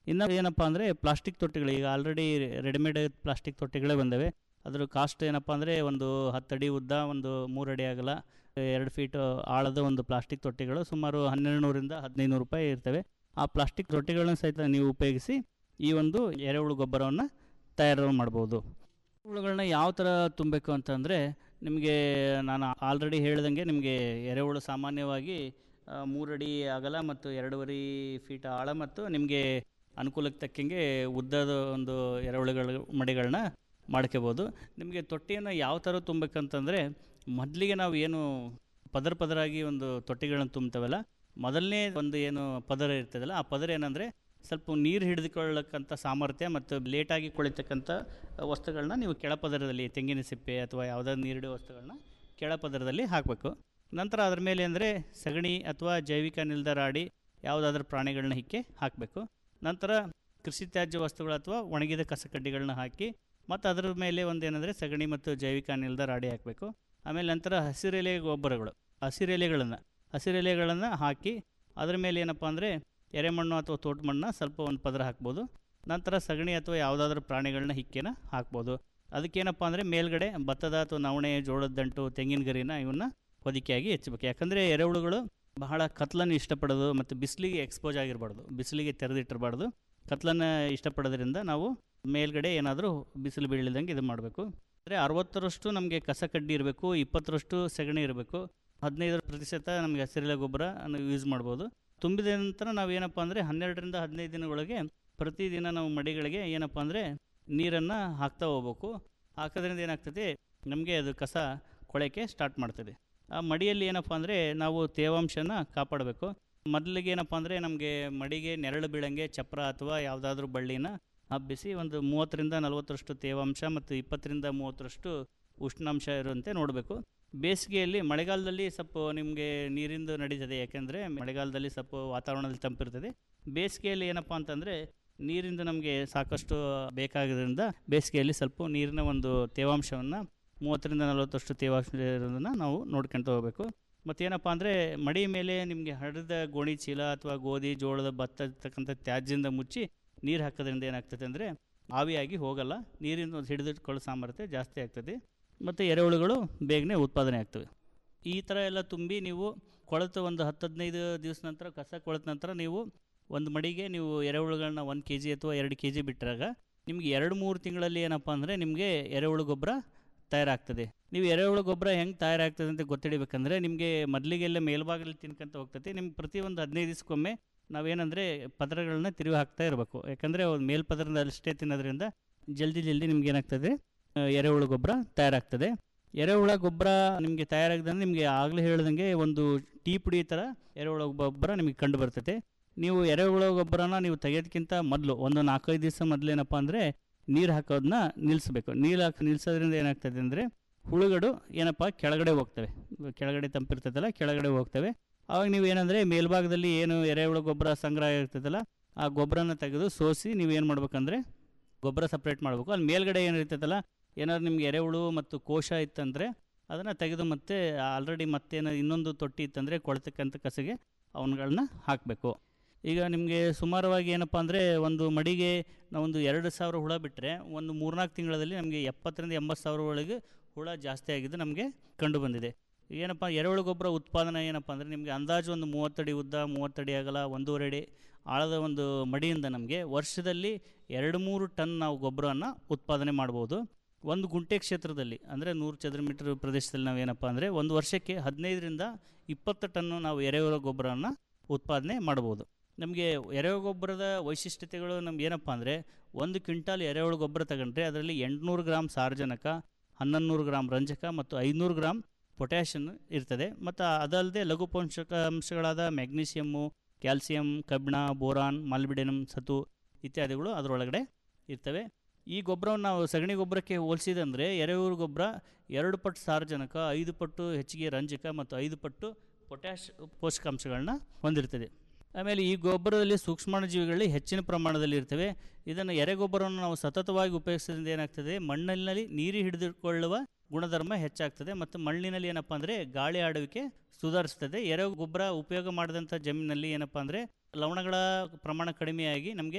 ಇನ್ನು ಏನಪ್ಪ ಅಂದರೆ ಪ್ಲಾಸ್ಟಿಕ್ ತೊಟ್ಟಿಗಳು ಈಗ ಆಲ್ರೆಡಿ ರೆಡಿಮೇಡ್ ಪ್ಲಾಸ್ಟಿಕ್ ತೊಟ್ಟಿಗಳೇ ಬಂದವೆ ಅದ್ರ ಕಾಸ್ಟ್ ಏನಪ್ಪ ಅಂದರೆ ಒಂದು ಹತ್ತಡಿ ಉದ್ದ ಒಂದು ಮೂರು ಅಡಿ ಅಗಲ ಎರಡು ಫೀಟ್ ಆಳದ ಒಂದು ಪ್ಲಾಸ್ಟಿಕ್ ತೊಟ್ಟಿಗಳು ಸುಮಾರು ಹನ್ನೆರಡು ನೂರಿಂದ ಹದಿನೈದು ನೂರು ರೂಪಾಯಿ ಇರ್ತವೆ ಆ ಪ್ಲಾಸ್ಟಿಕ್ ತೊಟ್ಟಿಗಳನ್ನ ಸಹಿತ ನೀವು ಉಪಯೋಗಿಸಿ ಈ ಒಂದು ಎರೆಹುಳು ಗೊಬ್ಬರವನ್ನು ತಯಾರು ಮಾಡ್ಬೋದು ಎರೆಹುಳುಗಳನ್ನ ಯಾವ ಥರ ತುಂಬಬೇಕು ಅಂತಂದರೆ ನಿಮಗೆ ನಾನು ಆಲ್ರೆಡಿ ಹೇಳ್ದಂಗೆ ನಿಮಗೆ ಎರೆಹುಳು ಸಾಮಾನ್ಯವಾಗಿ ಆ, ಮೂರಡಿ ಅಗಲ ಮತ್ತು ಎರಡೂವರೆ ಫೀಟ್ ಆಳ ಮತ್ತು ನಿಮಗೆ ಅನುಕೂಲಕ್ಕೆ ತಕ್ಕಂಗೆ ಉದ್ದದ ಒಂದು ಎರೆಹುಳುಗಳ ಮಡಿಗಳನ್ನ ಮಾಡ್ಕೋಬೋದು ನಿಮಗೆ ತೊಟ್ಟಿಯನ್ನು ಯಾವ ಥರ ತುಂಬಬೇಕಂತಂದರೆ ಮೊದಲಿಗೆ ನಾವು ಏನು ಪದರ ಪದರಾಗಿ ಒಂದು ತೊಟ್ಟಿಗಳನ್ನ ತುಂಬ್ತೇವಲ್ಲ ಮೊದಲನೇ ಒಂದು ಏನು ಪದರ ಇರ್ತದಲ್ಲ ಆ ಪದರ ಏನಂದರೆ ಸ್ವಲ್ಪ ನೀರು ಹಿಡಿದುಕೊಳ್ಳಕ್ಕಂಥ ಸಾಮರ್ಥ್ಯ ಮತ್ತು ಲೇಟಾಗಿ ಕೊಳಿತಕ್ಕಂಥ ವಸ್ತುಗಳನ್ನ ನೀವು ಕೆಳಪದರದಲ್ಲಿ ತೆಂಗಿನ ಸಿಪ್ಪೆ ಅಥವಾ ಯಾವುದಾದ್ರು ನೀರಿಡುವ ವಸ್ತುಗಳನ್ನ ಕೆಳಪದರದಲ್ಲಿ ಹಾಕಬೇಕು ನಂತರ ಅದ್ರ ಮೇಲೆ ಅಂದರೆ ಸಗಣಿ ಅಥವಾ ಜೈವಿಕ ಅನಿಲದ ರಾಡಿ ಯಾವುದಾದ್ರೂ ಪ್ರಾಣಿಗಳನ್ನ ಹಿಕ್ಕೆ ಹಾಕಬೇಕು ನಂತರ ಕೃಷಿ ತ್ಯಾಜ್ಯ ವಸ್ತುಗಳು ಅಥವಾ ಒಣಗಿದ ಕಸಕಡ್ಡಿಗಳನ್ನ ಹಾಕಿ ಮತ್ತು ಅದರ ಮೇಲೆ ಒಂದು ಏನಂದರೆ ಸಗಣಿ ಮತ್ತು ಜೈವಿಕ ಅನಿಲದ ರಾಡಿ ಹಾಕಬೇಕು ಆಮೇಲೆ ನಂತರ ಹಸಿರೆಲೆ ಗೊಬ್ಬರಗಳು ಹಸಿರೆಲೆಗಳನ್ನು ಹಸಿರೆಲೆಗಳನ್ನು ಹಾಕಿ ಅದರ ಮೇಲೆ ಏನಪ್ಪ ಅಂದರೆ ಎರೆಮಣ್ಣು ಅಥವಾ ತೋಟ ಮಣ್ಣನ್ನ ಸ್ವಲ್ಪ ಒಂದು ಪದರ ಹಾಕ್ಬೋದು ನಂತರ ಸಗಣಿ ಅಥವಾ ಯಾವುದಾದ್ರೂ ಪ್ರಾಣಿಗಳನ್ನ ಹಿಕ್ಕೇನ ಹಾಕ್ಬೋದು ಅದಕ್ಕೇನಪ್ಪ ಅಂದರೆ ಮೇಲ್ಗಡೆ ಭತ್ತದ ಅಥವಾ ನವಣೆ ಜೋಳದ ದಂಟು ತೆಂಗಿನ ಗರಿನ ಇವನ್ನ ಹೊದಿಕೆಯಾಗಿ ಹೆಚ್ಚಬೇಕು ಯಾಕಂದರೆ ಎರೆಹುಳುಗಳು ಬಹಳ ಕತ್ಲನ್ನು ಇಷ್ಟಪಡೋದು ಮತ್ತು ಬಿಸಿಲಿಗೆ ಎಕ್ಸ್ಪೋಸ್ ಆಗಿರಬಾರ್ದು ಬಿಸಿಲಿಗೆ ತೆರೆದಿಟ್ಟಿರಬಾರ್ದು ಕತ್ಲನ್ನು ಇಷ್ಟಪಡೋದ್ರಿಂದ ನಾವು ಮೇಲ್ಗಡೆ ಏನಾದರೂ ಬಿಸಿಲು ಬೀಳದಂಗೆ ಇದು ಮಾಡಬೇಕು ಅಂದರೆ ಅರವತ್ತರಷ್ಟು ನಮಗೆ ಕಸ ಕಡ್ಡಿ ಇರಬೇಕು ಇಪ್ಪತ್ತರಷ್ಟು ಸಗಣಿ ಇರಬೇಕು ಹದಿನೈದರ ಪ್ರತಿಶತ ನಮಗೆ ಹಸಿರೆಲೆ ಗೊಬ್ಬರ ಯೂಸ್ ಮಾಡ್ಬೋದು ತುಂಬಿದ ನಂತರ ನಾವು ಏನಪ್ಪ ಅಂದರೆ ಹನ್ನೆರಡರಿಂದ ಹದಿನೈದು ದಿನಗಳಿಗೆ ಪ್ರತಿದಿನ ನಾವು ಮಡಿಗಳಿಗೆ ಏನಪ್ಪ ಅಂದರೆ ನೀರನ್ನು ಹಾಕ್ತಾ ಹೋಗ್ಬೇಕು ಹಾಕೋದ್ರಿಂದ ಏನಾಗ್ತದೆ ನಮಗೆ ಅದು ಕಸ ಕೊಳೆಕೆ ಸ್ಟಾರ್ಟ್ ಮಾಡ್ತದೆ ಆ ಮಡಿಯಲ್ಲಿ ಏನಪ್ಪ ಅಂದರೆ ನಾವು ತೇವಾಂಶನ ಕಾಪಾಡಬೇಕು ಮೊದಲಿಗೆ ಏನಪ್ಪ ಅಂದರೆ ನಮಗೆ ಮಡಿಗೆ ನೆರಳು ಬೀಳಂಗೆ ಚಪ್ರ ಅಥವಾ ಯಾವುದಾದ್ರೂ ಬಳ್ಳಿನ ಹಬ್ಬಿಸಿ ಒಂದು ಮೂವತ್ತರಿಂದ ನಲವತ್ತರಷ್ಟು ತೇವಾಂಶ ಮತ್ತು ಇಪ್ಪತ್ತರಿಂದ ಮೂವತ್ತರಷ್ಟು ಉಷ್ಣಾಂಶ ಇರುವಂತೆ ನೋಡಬೇಕು ಬೇಸಿಗೆಯಲ್ಲಿ ಮಳೆಗಾಲದಲ್ಲಿ ಸ್ವಲ್ಪ ನಿಮಗೆ ನೀರಿಂದು ನಡೀತದೆ ಯಾಕೆಂದರೆ ಮಳೆಗಾಲದಲ್ಲಿ ಸ್ವಲ್ಪ ವಾತಾವರಣದಲ್ಲಿ ತಂಪಿರ್ತದೆ ಬೇಸಿಗೆಯಲ್ಲಿ ಏನಪ್ಪ ಅಂತಂದರೆ ನೀರಿಂದ ನಮಗೆ ಸಾಕಷ್ಟು ಬೇಕಾಗೋದ್ರಿಂದ ಬೇಸಿಗೆಯಲ್ಲಿ ಸ್ವಲ್ಪ ನೀರಿನ ಒಂದು ತೇವಾಂಶವನ್ನು ಮೂವತ್ತರಿಂದ ನಲವತ್ತಷ್ಟು ತೇವಾಂಶ ಇರೋದನ್ನು ನಾವು ನೋಡ್ಕೊಳ್ತಾ ಹೋಗಬೇಕು ಮತ್ತೇನಪ್ಪ ಅಂದರೆ ಮಡಿ ಮೇಲೆ ನಿಮಗೆ ಹರಿದ ಗೋಣಿ ಚೀಲ ಅಥವಾ ಗೋಧಿ ಜೋಳದ ಭತ್ತ ಇರ್ತಕ್ಕಂಥ ತ್ಯಾಜ್ಯದಿಂದ ಮುಚ್ಚಿ ನೀರು ಹಾಕೋದ್ರಿಂದ ಏನಾಗ್ತದೆ ಅಂದರೆ ಆವಿಯಾಗಿ ಹೋಗಲ್ಲ ನೀರಿನ ಒಂದು ಹಿಡಿದಿಟ್ಕೊಳ್ಳೋ ಸಾಮರ್ಥ್ಯ ಜಾಸ್ತಿ ಆಗ್ತದೆ ಮತ್ತು ಎರೆಹುಳುಗಳು ಬೇಗನೆ ಉತ್ಪಾದನೆ ಆಗ್ತವೆ ಈ ಥರ ಎಲ್ಲ ತುಂಬಿ ನೀವು ಕೊಳೆತು ಒಂದು ಹತ್ತು ಹದಿನೈದು ದಿವಸ ನಂತರ ಕಸ ಕೊಳೆತ ನಂತರ ನೀವು ಒಂದು ಮಡಿಗೆ ನೀವು ಎರೆಹುಳುಗಳನ್ನ ಒಂದು ಕೆ ಜಿ ಅಥವಾ ಎರಡು ಕೆ ಜಿ ಬಿಟ್ಟರಾಗ ನಿಮ್ಗೆ ಎರಡು ಮೂರು ತಿಂಗಳಲ್ಲಿ ಏನಪ್ಪ ಅಂದರೆ ನಿಮಗೆ ಎರೆಹುಳು ಗೊಬ್ಬರ ತಯಾರಾಗ್ತದೆ ನೀವು ಎರೆಹುಳು ಗೊಬ್ಬರ ಹೆಂಗೆ ತಯಾರಾಗ್ತದೆ ಅಂತ ಗೊತ್ತಿಡಬೇಕಂದ್ರೆ ನಿಮಗೆ ಮೊದಲಿಗೆಲ್ಲ ಮೇಲ್ಭಾಗದಲ್ಲಿ ತಿನ್ಕೊಂತ ಹೋಗ್ತದೆ ನಿಮ್ಗೆ ಪ್ರತಿ ಒಂದು ಹದಿನೈದು ದಿವಸಕ್ಕೊಮ್ಮೆ ನಾವೇನಂದರೆ ಪದರಗಳನ್ನ ತಿರುವಿ ಹಾಕ್ತಾ ಇರಬೇಕು ಯಾಕಂದರೆ ಒಂದು ಮೇಲ್ಪದರದಲ್ಲಿ ಅಷ್ಟೇ ತಿನ್ನೋದ್ರಿಂದ ಜಲ್ದಿ ಜಲ್ದಿ ನಿಮ್ಗೆ ಏನಾಗ್ತದೆ ಆ, ಎರೆಹುಳು ಗೊಬ್ಬರ ತಯಾರಾಗ್ತದೆ ಎರೆಹುಳ ಗೊಬ್ಬರ ನಿಮಗೆ ತಯಾರಾಗ್ದಂಗೆ ನಿಮಗೆ ಆಗಲೇ ಹೇಳ್ದಂಗೆ ಒಂದು ಟೀ ಪುಡಿ ಥರ ಎರೆಹುಳ ಗೊಬ್ಬರ ನಿಮಗೆ ಕಂಡು ಬರ್ತೈತೆ ನೀವು ಎರೆಹುಳ ಗೊಬ್ಬರನ ನೀವು ತೆಗೆಯೋದಕ್ಕಿಂತ ಮೊದಲು ಒಂದು ನಾಲ್ಕೈದು ದಿವಸ ಮೊದಲೇನಪ್ಪ ಅಂದರೆ ನೀರು ಹಾಕೋದನ್ನ ನಿಲ್ಲಿಸ್ಬೇಕು ನೀರು ಹಾಕಿ ನಿಲ್ಲಿಸೋದ್ರಿಂದ ಏನಾಗ್ತದೆ ಅಂದರೆ ಹುಳುಗಳು ಏನಪ್ಪ ಕೆಳಗಡೆ ಹೋಗ್ತವೆ ಕೆಳಗಡೆ ತಂಪಿರ್ತದಲ್ಲ ಕೆಳಗಡೆ ಹೋಗ್ತವೆ ಆವಾಗ ನೀವು ಏನಂದರೆ ಮೇಲ್ಭಾಗದಲ್ಲಿ ಏನು ಎರೆಹುಳು ಗೊಬ್ಬರ ಸಂಗ್ರಹ ಇರ್ತದಲ್ಲ ಆ ಗೊಬ್ಬರನ ತೆಗೆದು ಸೋಸಿ ನೀವು ಏನು ಮಾಡ್ಬೇಕಂದ್ರೆ ಗೊಬ್ಬರ ಸಪ್ರೇಟ್ ಮಾಡಬೇಕು ಅಲ್ಲಿ ಮೇಲ್ಗಡೆ ಏನಿರ್ತೈತಲ್ಲ ಏನಾದ್ರು ನಿಮ್ಗೆ ಎರೆಹುಳು ಮತ್ತು ಕೋಶ ಇತ್ತಂದರೆ ಅದನ್ನು ತೆಗೆದು ಮತ್ತೆ ಆಲ್ರೆಡಿ ಮತ್ತೇನು ಇನ್ನೊಂದು ತೊಟ್ಟಿ ಇತ್ತಂದರೆ ಕೊಳ್ತಕ್ಕಂಥ ಕಸಗೆ ಅವನ್ಗಳನ್ನ ಹಾಕಬೇಕು ಈಗ ನಿಮಗೆ ಸುಮಾರವಾಗಿ ಏನಪ್ಪ ಅಂದರೆ ಒಂದು ಮಡಿಗೆ ನಾವೊಂದು ಎರಡು ಸಾವಿರ ಹುಳ ಬಿಟ್ಟರೆ ಒಂದು ಮೂರ್ನಾಲ್ಕು ತಿಂಗಳಲ್ಲಿ ನಮಗೆ ಎಪ್ಪತ್ತರಿಂದ ಎಂಬತ್ತು ಸಾವಿರ ಒಳಗೆ ಹುಳ ಜಾಸ್ತಿ ಆಗಿದ್ದು ನಮಗೆ ಕಂಡು ಬಂದಿದೆ ಏನಪ್ಪ ಎರೆಹುಳು ಗೊಬ್ಬರ ಉತ್ಪಾದನೆ ಏನಪ್ಪ ಅಂದರೆ ನಿಮಗೆ ಅಂದಾಜು ಒಂದು ಮೂವತ್ತಡಿ ಉದ್ದ ಮೂವತ್ತಡಿ ಅಗಲ ಒಂದೂವರೆ ಅಡಿ ಆಳದ ಒಂದು ಮಡಿಯಿಂದ ನಮಗೆ ವರ್ಷದಲ್ಲಿ ಎರಡು ಮೂರು ಟನ್ ನಾವು ಗೊಬ್ಬರವನ್ನು ಉತ್ಪಾದನೆ ಮಾಡ್ಬೋದು ಒಂದು ಗುಂಟೆ ಕ್ಷೇತ್ರದಲ್ಲಿ ಅಂದರೆ ನೂರು ಚದರ ಮೀಟರ್ ಪ್ರದೇಶದಲ್ಲಿ ನಾವು ಏನಪ್ಪ ಅಂದರೆ ಒಂದು ವರ್ಷಕ್ಕೆ ಹದಿನೈದರಿಂದ ಇಪ್ಪತ್ತು ಟನ್ನು ನಾವು ಎರೆಹುಳ ಗೊಬ್ಬರವನ್ನು ಉತ್ಪಾದನೆ ಮಾಡ್ಬೋದು ನಮಗೆ ಎರೆಹುಳ ಗೊಬ್ಬರದ ವೈಶಿಷ್ಟ್ಯತೆಗಳು ನಮ್ಗೆ ಏನಪ್ಪ ಅಂದರೆ ಒಂದು ಕ್ವಿಂಟಾಲ್ ಎರೆಹುಳ ಗೊಬ್ಬರ ತಗೊಂಡ್ರೆ ಅದರಲ್ಲಿ ಎಂಟುನೂರು ಗ್ರಾಮ್ ಸಾರಜನಕ ಹನ್ನೊಂದು ನೂರು ಗ್ರಾಮ್ ರಂಜಕ ಮತ್ತು ಐದುನೂರು ಗ್ರಾಮ್ ಪೊಟ್ಯಾಷಿಯನ್ ಇರ್ತದೆ ಮತ್ತು ಅದಲ್ಲದೆ ಲಘು ಪೋಷಕಾಂಶಗಳಾದ ಮ್ಯಾಗ್ನೀಷಿಯಮ್ಮು ಕ್ಯಾಲ್ಸಿಯಂ ಕಬ್ಬಿಣ ಬೋರಾನ್ ಮಾಲ್ಬಿಡೆನಮ್ ಸತು ಇತ್ಯಾದಿಗಳು ಅದರೊಳಗಡೆ ಇರ್ತವೆ ಈ ಗೊಬ್ಬರವನ್ನು ನಾವು ಸಗಣಿ ಗೊಬ್ಬರಕ್ಕೆ ಹೋಲಿಸಿದಂದರೆ ಎರೆಹುಳು ಗೊಬ್ಬರ ಎರಡು ಪಟ್ಟು ಸಾರಜನಕ ಐದು ಪಟ್ಟು ಹೆಚ್ಚಿಗೆ ರಂಜಕ ಮತ್ತು ಐದು ಪಟ್ಟು ಪೊಟ್ಯಾಷ್ ಪೋಷಕಾಂಶಗಳನ್ನ ಹೊಂದಿರ್ತದೆ ಆಮೇಲೆ ಈ ಗೊಬ್ಬರದಲ್ಲಿ ಸೂಕ್ಷ್ಮಾಣುಜೀವಿಗಳಲ್ಲಿ ಹೆಚ್ಚಿನ ಪ್ರಮಾಣದಲ್ಲಿ ಇರ್ತವೆ ಇದನ್ನು ಎರೆಗೊಬ್ಬರವನ್ನು ನಾವು ಸತತವಾಗಿ ಉಪಯೋಗಿಸೋದ್ರಿಂದ ಏನಾಗ್ತದೆ ಮಣ್ಣಿನಲ್ಲಿ ನೀರು ಹಿಡಿದುಕೊಳ್ಳುವ ಗುಣಧರ್ಮ ಹೆಚ್ಚಾಗ್ತದೆ ಮತ್ತು ಮಣ್ಣಿನಲ್ಲಿ ಏನಪ್ಪ ಅಂದರೆ ಗಾಳಿ ಆಡುವಿಕೆ ಸುಧಾರಿಸ್ತದೆ ಎರೆ ಗೊಬ್ಬರ ಉಪಯೋಗ ಮಾಡಿದಂಥ ಜಮೀನಲ್ಲಿ ಏನಪ್ಪ ಅಂದರೆ ಲವಣಗಳ ಪ್ರಮಾಣ ಕಡಿಮೆಯಾಗಿ ನಮಗೆ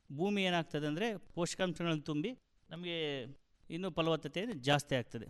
ಭೂಮಿ ಏನಾಗ್ತದೆ ಅಂದರೆ ಪೋಷಕಾಂಶಗಳನ್ನು ತುಂಬಿ ನಮಗೆ ಇನ್ನೂ ಫಲವತ್ತತೆ ಜಾಸ್ತಿ ಆಗ್ತದೆ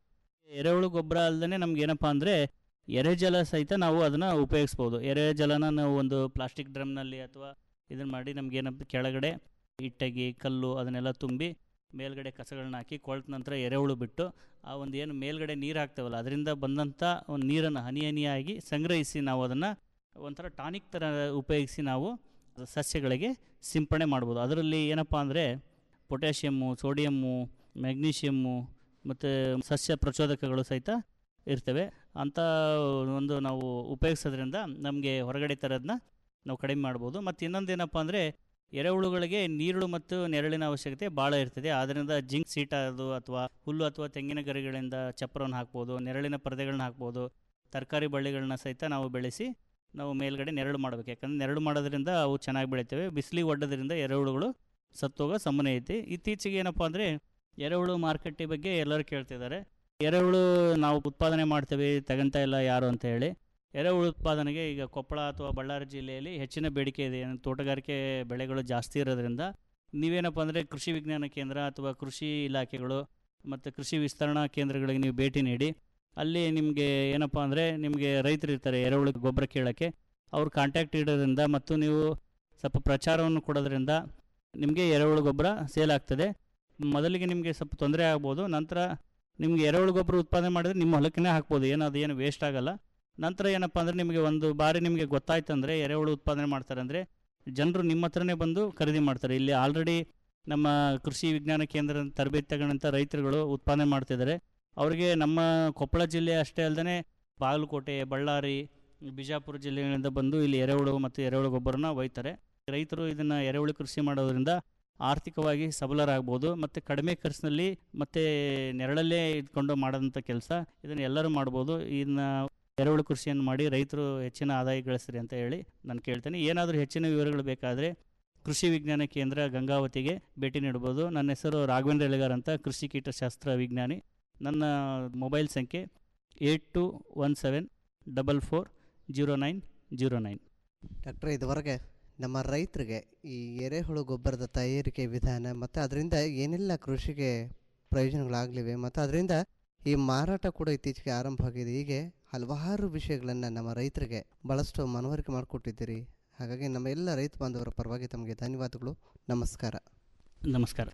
ಎರೆಹುಳು ಗೊಬ್ಬರ ಅಲ್ಲದೆ ನಮ್ಗೆ ಏನಪ್ಪ ಅಂದರೆ ಎರೆಜಲ ಸಹಿತ ನಾವು ಅದನ್ನು ಉಪಯೋಗಿಸ್ಬೋದು ಎರೆಜಲನ ನಾವು ಒಂದು ಪ್ಲಾಸ್ಟಿಕ್ ಡ್ರಮ್ನಲ್ಲಿ ಅಥವಾ ಇದನ್ನು ಮಾಡಿ ನಮ್ಗೆ ಏನಪ್ಪ ಕೆಳಗಡೆ ಇಟ್ಟಗಿ ಕಲ್ಲು ಅದನ್ನೆಲ್ಲ ತುಂಬಿ ಮೇಲ್ಗಡೆ ಕಸಗಳನ್ನ ಹಾಕಿ ಕೊಳೆತ ನಂತರ ಎರೆಹುಳು ಬಿಟ್ಟು ಆ ಒಂದು ಏನು ಮೇಲ್ಗಡೆ ನೀರು ಹಾಕ್ತೇವಲ್ಲ ಅದರಿಂದ ಬಂದಂಥ ಒಂದು ನೀರನ್ನು ಹನಿ ಹನಿಯಾಗಿ ಸಂಗ್ರಹಿಸಿ ನಾವು ಅದನ್ನು ಒಂಥರ ಟಾನಿಕ್ ಥರ ಉಪಯೋಗಿಸಿ ನಾವು ಸಸ್ಯಗಳಿಗೆ ಸಿಂಪಡಣೆ ಮಾಡ್ಬೋದು ಅದರಲ್ಲಿ ಏನಪ್ಪ ಅಂದರೆ ಪೊಟ್ಯಾಷಿಯಮ್ಮು ಸೋಡಿಯಮ್ಮು ಮ್ಯಾಗ್ನೀಷಿಯಮ್ಮು ಮತ್ತು ಸಸ್ಯ ಪ್ರಚೋದಕಗಳು ಸಹಿತ ಇರ್ತವೆ ಅಂಥ ಒಂದು ನಾವು ಉಪಯೋಗಿಸೋದ್ರಿಂದ ನಮಗೆ ಹೊರಗಡೆ ತರೋದನ್ನ ನಾವು ಕಡಿಮೆ ಮಾಡ್ಬೋದು ಮತ್ತು ಇನ್ನೊಂದು ಏನಪ್ಪ ಅಂದರೆ ಎರೆಹುಳುಗಳಿಗೆ ನೀರುಳು ಮತ್ತು ನೆರಳಿನ ಅವಶ್ಯಕತೆ ಭಾಳ ಇರ್ತದೆ ಆದ್ದರಿಂದ ಜಿಂಕ್ ಸೀಟ ಅದು ಅಥವಾ ಹುಲ್ಲು ಅಥವಾ ತೆಂಗಿನ ಗರಿಗಳಿಂದ ಚಪ್ಪರವನ್ನು ಹಾಕ್ಬೋದು ನೆರಳಿನ ಪರದೆಗಳನ್ನ ಹಾಕ್ಬೋದು ತರಕಾರಿ ಬಳ್ಳಿಗಳನ್ನ ಸಹಿತ ನಾವು ಬೆಳೆಸಿ ನಾವು ಮೇಲ್ಗಡೆ ನೆರಳು ಮಾಡಬೇಕು ಯಾಕಂದರೆ ನೆರಳು ಮಾಡೋದ್ರಿಂದ ಅವು ಚೆನ್ನಾಗಿ ಬೆಳಿತವೆ ಬಿಸಿಲಿಗೆ ಒಡ್ಡೋದ್ರಿಂದ ಎರೆಹುಳುಗಳು ಸತ್ತೋಗೋ ಸಂಭವ ಐತಿ ಇತ್ತೀಚೆಗೆ ಏನಪ್ಪ ಅಂದರೆ ಎರೆಹುಳು ಮಾರ್ಕೆಟಿ ಬಗ್ಗೆ ಎಲ್ಲರೂ ಕೇಳ್ತಿದ್ದಾರೆ ಎರೆಹುಳು ನಾವು ಉತ್ಪಾದನೆ ಮಾಡ್ತೇವೆ ತಗೊಂತ ಇಲ್ಲ ಯಾರು ಅಂತ ಹೇಳಿ ಎರೆಹುಳು ಉತ್ಪಾದನೆಗೆ ಈಗ ಕೊಪ್ಪಳ ಅಥವಾ ಬಳ್ಳಾರಿ ಜಿಲ್ಲೆಯಲ್ಲಿ ಹೆಚ್ಚಿನ ಬೇಡಿಕೆ ಇದೆ ಏನು ತೋಟಗಾರಿಕೆ ಬೆಳೆಗಳು ಜಾಸ್ತಿ ಇರೋದ್ರಿಂದ ನೀವೇನಪ್ಪ ಅಂದರೆ ಕೃಷಿ ವಿಜ್ಞಾನ ಕೇಂದ್ರ ಅಥವಾ ಕೃಷಿ ಇಲಾಖೆಗಳು ಮತ್ತು ಕೃಷಿ ವಿಸ್ತರಣಾ ಕೇಂದ್ರಗಳಿಗೆ ನೀವು ಭೇಟಿ ನೀಡಿ ಅಲ್ಲಿ ನಿಮಗೆ ಏನಪ್ಪ ಅಂದರೆ ನಿಮಗೆ ರೈತರು ಇರ್ತಾರೆ ಎರೆಹುಳು ಗೊಬ್ಬರ ಕೇಳೋಕ್ಕೆ ಅವ್ರ ಕಾಂಟ್ಯಾಕ್ಟ್ ಇಡೋದ್ರಿಂದ ಮತ್ತು ನೀವು ಸ್ವಲ್ಪ ಪ್ರಚಾರವನ್ನು ಕೊಡೋದ್ರಿಂದ ನಿಮಗೆ ಎರೆಹುಳು ಗೊಬ್ಬರ ಸೇಲ್ ಆಗ್ತದೆ ಮೊದಲಿಗೆ ನಿಮಗೆ ಸ್ವಲ್ಪ ತೊಂದರೆ ಆಗ್ಬೋದು ನಂತರ ನಿಮಗೆ ಎರೆಹುಳು ಗೊಬ್ಬರ ಉತ್ಪಾದನೆ ಮಾಡಿದ್ರೆ ನಿಮ್ಮ ಹೊಲಕ್ಕೇ ಹಾಕ್ಬೋದು ಏನು ಅದು ಏನು ವೇಸ್ಟ್ ಆಗಲ್ಲ ನಂತರ ಏನಪ್ಪ ಅಂದರೆ ನಿಮಗೆ ಒಂದು ಬಾರಿ ನಿಮಗೆ ಗೊತ್ತಾಯ್ತು ಅಂದರೆ ಎರೆಹುಳು ಉತ್ಪಾದನೆ ಮಾಡ್ತಾರೆ ಅಂದರೆ ಜನರು ನಿಮ್ಮ ಹತ್ರನೇ ಬಂದು ಖರೀದಿ ಮಾಡ್ತಾರೆ ಇಲ್ಲಿ ಆಲ್ರೆಡಿ ನಮ್ಮ ಕೃಷಿ ವಿಜ್ಞಾನ ಕೇಂದ್ರ ತರಬೇತಿ ತಗೊಂಡಂಥ ರೈತರುಗಳು ಉತ್ಪಾದನೆ ಮಾಡ್ತಿದ್ದಾರೆ ಅವರಿಗೆ ನಮ್ಮ ಕೊಪ್ಪಳ ಜಿಲ್ಲೆ ಅಷ್ಟೇ ಅಲ್ಲದೆ ಬಾಗಲಕೋಟೆ ಬಳ್ಳಾರಿ ಬಿಜಾಪುರ ಜಿಲ್ಲೆಗಳಿಂದ ಬಂದು ಇಲ್ಲಿ ಎರೆಹುಳು ಮತ್ತು ಎರೆಹುಳು ಗೊಬ್ಬರನ ಒಯ್ತಾರೆ ರೈತರು ಇದನ್ನು ಎರೆಹುಳು ಕೃಷಿ ಮಾಡೋದ್ರಿಂದ ಆರ್ಥಿಕವಾಗಿ ಸಬಲರಾಗ್ಬೋದು ಮತ್ತು ಕಡಿಮೆ ಖರ್ಚಿನಲ್ಲಿ ಮತ್ತು ನೆರಳಲ್ಲೇ ಇದ್ಕೊಂಡು ಮಾಡೋದಂಥ ಕೆಲಸ ಇದನ್ನು ಎಲ್ಲರೂ ಮಾಡ್ಬೋದು ಇದನ್ನ ಎರೆಹುಳು ಕೃಷಿಯನ್ನು ಮಾಡಿ ರೈತರು ಹೆಚ್ಚಿನ ಆದಾಯ ಗಳಿಸ್ರಿ ಅಂತ ಹೇಳಿ ನಾನು ಕೇಳ್ತೇನೆ ಏನಾದರೂ ಹೆಚ್ಚಿನ ವಿವರಗಳು ಬೇಕಾದರೆ ಕೃಷಿ ವಿಜ್ಞಾನ ಕೇಂದ್ರ ಗಂಗಾವತಿಗೆ ಭೇಟಿ ನೀಡ್ಬೋದು ನನ್ನ ಹೆಸರು ರಾಘವೇಂದ್ರ ಎಲೆಗಾರ್ ಅಂತ ಕೃಷಿ ಕೀಟಶಾಸ್ತ್ರ ವಿಜ್ಞಾನಿ ನನ್ನ ಮೊಬೈಲ್ ಸಂಖ್ಯೆ eight two one seven double four zero nine zero nine ಡಾಕ್ಟ್ರೆ ಇದುವರೆಗೆ ನಮ್ಮ ರೈತರಿಗೆ ಈ ಎರೆಹುಳು ಗೊಬ್ಬರದ ತಯಾರಿಕೆ ವಿಧಾನ ಮತ್ತು ಅದರಿಂದ ಏನೆಲ್ಲ ಕೃಷಿಗೆ ಪ್ರಯೋಜನಗಳಾಗಲಿವೆ ಮತ್ತು ಅದರಿಂದ ಈ ಮಾರಾಟ ಕೂಡ ಇತ್ತೀಚೆಗೆ ಆರಂಭವಾಗಿದೆ ಹೀಗೆ ಹಲವಾರು ವಿಷಯಗಳನ್ನು ನಮ್ಮ ರೈತರಿಗೆ ಭಾಳಷ್ಟು ಮನವರಿಕೆ ಮಾಡಿಕೊಟ್ಟಿದ್ದೀರಿ ಹಾಗಾಗಿ ನಮ್ಮ ಎಲ್ಲ ರೈತ ಬಾಂಧವರ ಪರವಾಗಿ ತಮಗೆ ಧನ್ಯವಾದಗಳು ನಮಸ್ಕಾರ ನಮಸ್ಕಾರ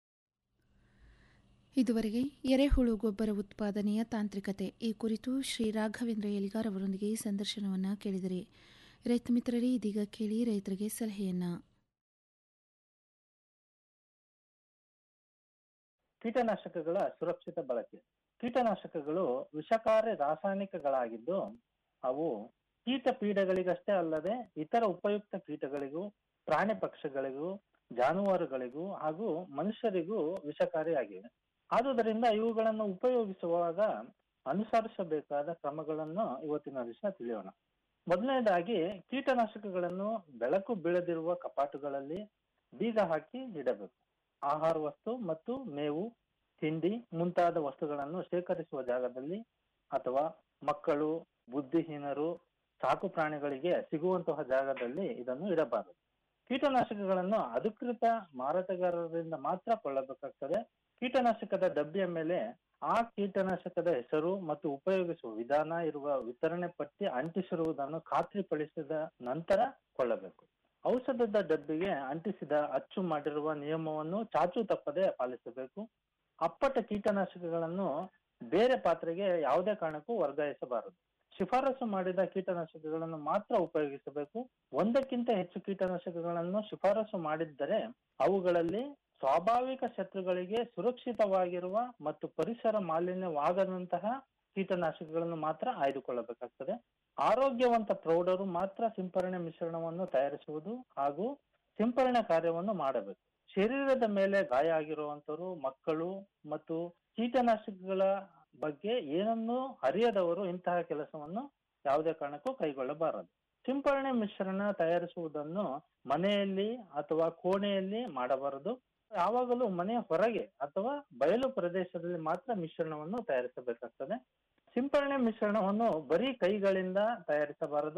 ಇದುವರೆಗೆ ಎರೆಹುಳು ಗೊಬ್ಬರ ಉತ್ಪಾದನೆಯ ತಾಂತ್ರಿಕತೆ ಈ ಕುರಿತು ಶ್ರೀ ರಾಘವೇಂದ್ರ ಎಲಿಗಾರ್ ಅವರೊಂದಿಗೆ ಸಂದರ್ಶನವನ್ನು ಕೇಳಿದಿರಿ ರೈತ ಮಿತ್ರರೇ ಇದೀಗ ಕೇಳಿ ರೈತರಿಗೆ ಸಲಹೆಯನ್ನ ಕೀಟನಾಶಕಗಳ ಸುರಕ್ಷಿತ ಬಳಕೆ ಕೀಟನಾಶಕಗಳು ವಿಷಕಾರಿ ರಾಸಾಯನಿಕಗಳಾಗಿದ್ದು ಅವು ಕೀಟ ಪೀಡೆಗಳಿಗಷ್ಟೇ ಅಲ್ಲದೆ ಇತರ ಉಪಯುಕ್ತ ಕೀಟಗಳಿಗೂ ಪ್ರಾಣಿ ಪಕ್ಷಿಗಳಿಗೂ ಜಾನುವಾರುಗಳಿಗೂ ಹಾಗೂ ಮನುಷ್ಯರಿಗೂ ವಿಷಕಾರಿಯಾಗಿವೆ ಆದುದರಿಂದ ಇವುಗಳನ್ನು ಉಪಯೋಗಿಸುವಾಗ ಅನುಸರಿಸಬೇಕಾದ ಕ್ರಮಗಳನ್ನು ಇವತ್ತಿನ ದಿವಸ ತಿಳಿಯೋಣ ಮೊದಲನೇದಾಗಿ ಕೀಟನಾಶಕಗಳನ್ನು ಬೆಳಕು ಬೀಳದಿರುವ ಕಪಾಟುಗಳಲ್ಲಿ ಬೀಗ ಹಾಕಿ ಇಡಬೇಕು ಆಹಾರ ವಸ್ತು ಮತ್ತು ಮೇವು ತಿಂಡಿ ಮುಂತಾದ ವಸ್ತುಗಳನ್ನು ಶೇಖರಿಸುವ ಜಾಗದಲ್ಲಿ ಅಥವಾ ಮಕ್ಕಳು ಬುದ್ಧಿಹೀನರು ಸಾಕು ಪ್ರಾಣಿಗಳಿಗೆ ಸಿಗುವಂತಹ ಜಾಗದಲ್ಲಿ ಇದನ್ನು ಇಡಬಾರದು ಕೀಟನಾಶಕಗಳನ್ನು ಅಧಿಕೃತ ಮಾರಾಟಗಾರರಿಂದ ಮಾತ್ರ ಕೊಳ್ಳಬೇಕಾಗ್ತದೆ ಕೀಟನಾಶಕದ ಡಬ್ಬಿಯ ಮೇಲೆ ಆ ಕೀಟನಾಶಕದ ಹೆಸರು ಮತ್ತು ಉಪಯೋಗಿಸುವ ವಿಧಾನ ಇರುವ ವಿತರಣೆ ಪಟ್ಟಿ ಅಂಟಿಸಿರುವುದನ್ನು ಖಾತ್ರಿಪಡಿಸಿದ ನಂತರ ಕೊಳ್ಳಬೇಕು ಔಷಧದ ಡಬ್ಬಿಗೆ ಅಂಟಿಸಿದ ಅಚ್ಚು ಮಾಡಿರುವ ನಿಯಮವನ್ನು ಚಾಚು ತಪ್ಪದೆ ಪಾಲಿಸಬೇಕು ಅಪ್ಪಟ ಕೀಟನಾಶಕಗಳನ್ನು ಬೇರೆ ಪಾತ್ರೆಗೆ ಯಾವುದೇ ಕಾರಣಕ್ಕೂ ವರ್ಗಾಯಿಸಬಾರದು ಶಿಫಾರಸು ಮಾಡಿದ ಕೀಟನಾಶಕಗಳನ್ನು ಮಾತ್ರ ಉಪಯೋಗಿಸಬೇಕು ಒಂದಕ್ಕಿಂತ ಹೆಚ್ಚು ಕೀಟನಾಶಕಗಳನ್ನು ಶಿಫಾರಸು ಮಾಡಿದ್ದರೆ ಅವುಗಳಲ್ಲಿ ಸ್ವಾಭಾವಿಕ ಶತ್ರುಗಳಿಗೆ ಸುರಕ್ಷಿತವಾಗಿರುವ ಮತ್ತು ಪರಿಸರ ಮಾಲಿನ್ಯವಾಗದಂತಹ ಕೀಟನಾಶಕಗಳನ್ನು ಮಾತ್ರ ಆಯ್ದುಕೊಳ್ಳಬೇಕಾಗ್ತದೆ ಆರೋಗ್ಯವಂತ ಪ್ರೌಢರು ಮಾತ್ರ ಸಿಂಪರಣೆ ಮಿಶ್ರಣವನ್ನು ತಯಾರಿಸುವುದು ಹಾಗೂ ಸಿಂಪರಣೆ ಕಾರ್ಯವನ್ನು ಮಾಡಬೇಕು ಶರೀರದ ಮೇಲೆ ಗಾಯ ಆಗಿರುವಂತರು ಮಕ್ಕಳು ಮತ್ತು ಕೀಟನಾಶಕಗಳ ಬಗ್ಗೆ ಏನನ್ನೂ ಅರಿಯದವರು ಇಂತಹ ಕೆಲಸವನ್ನು ಯಾವುದೇ ಕಾರಣಕ್ಕೂ ಕೈಗೊಳ್ಳಬಾರದು ಸಿಂಪರಣೆ ಮಿಶ್ರಣ ತಯಾರಿಸುವುದನ್ನು ಮನೆಯಲ್ಲಿ ಅಥವಾ ಕೋಣೆಯಲ್ಲಿ ಮಾಡಬಾರದು ಯಾವಾಗಲೂ ಮನೆಯ ಹೊರಗೆ ಅಥವಾ ಬಯಲು ಪ್ರದೇಶದಲ್ಲಿ ಮಾತ್ರ ಮಿಶ್ರಣವನ್ನು ತಯಾರಿಸಬೇಕಾಗ್ತದೆ ಸಿಂಪರಣೆ ಮಿಶ್ರಣವನ್ನು ಬರೀ ಕೈಗಳಿಂದ ತಯಾರಿಸಬಾರದು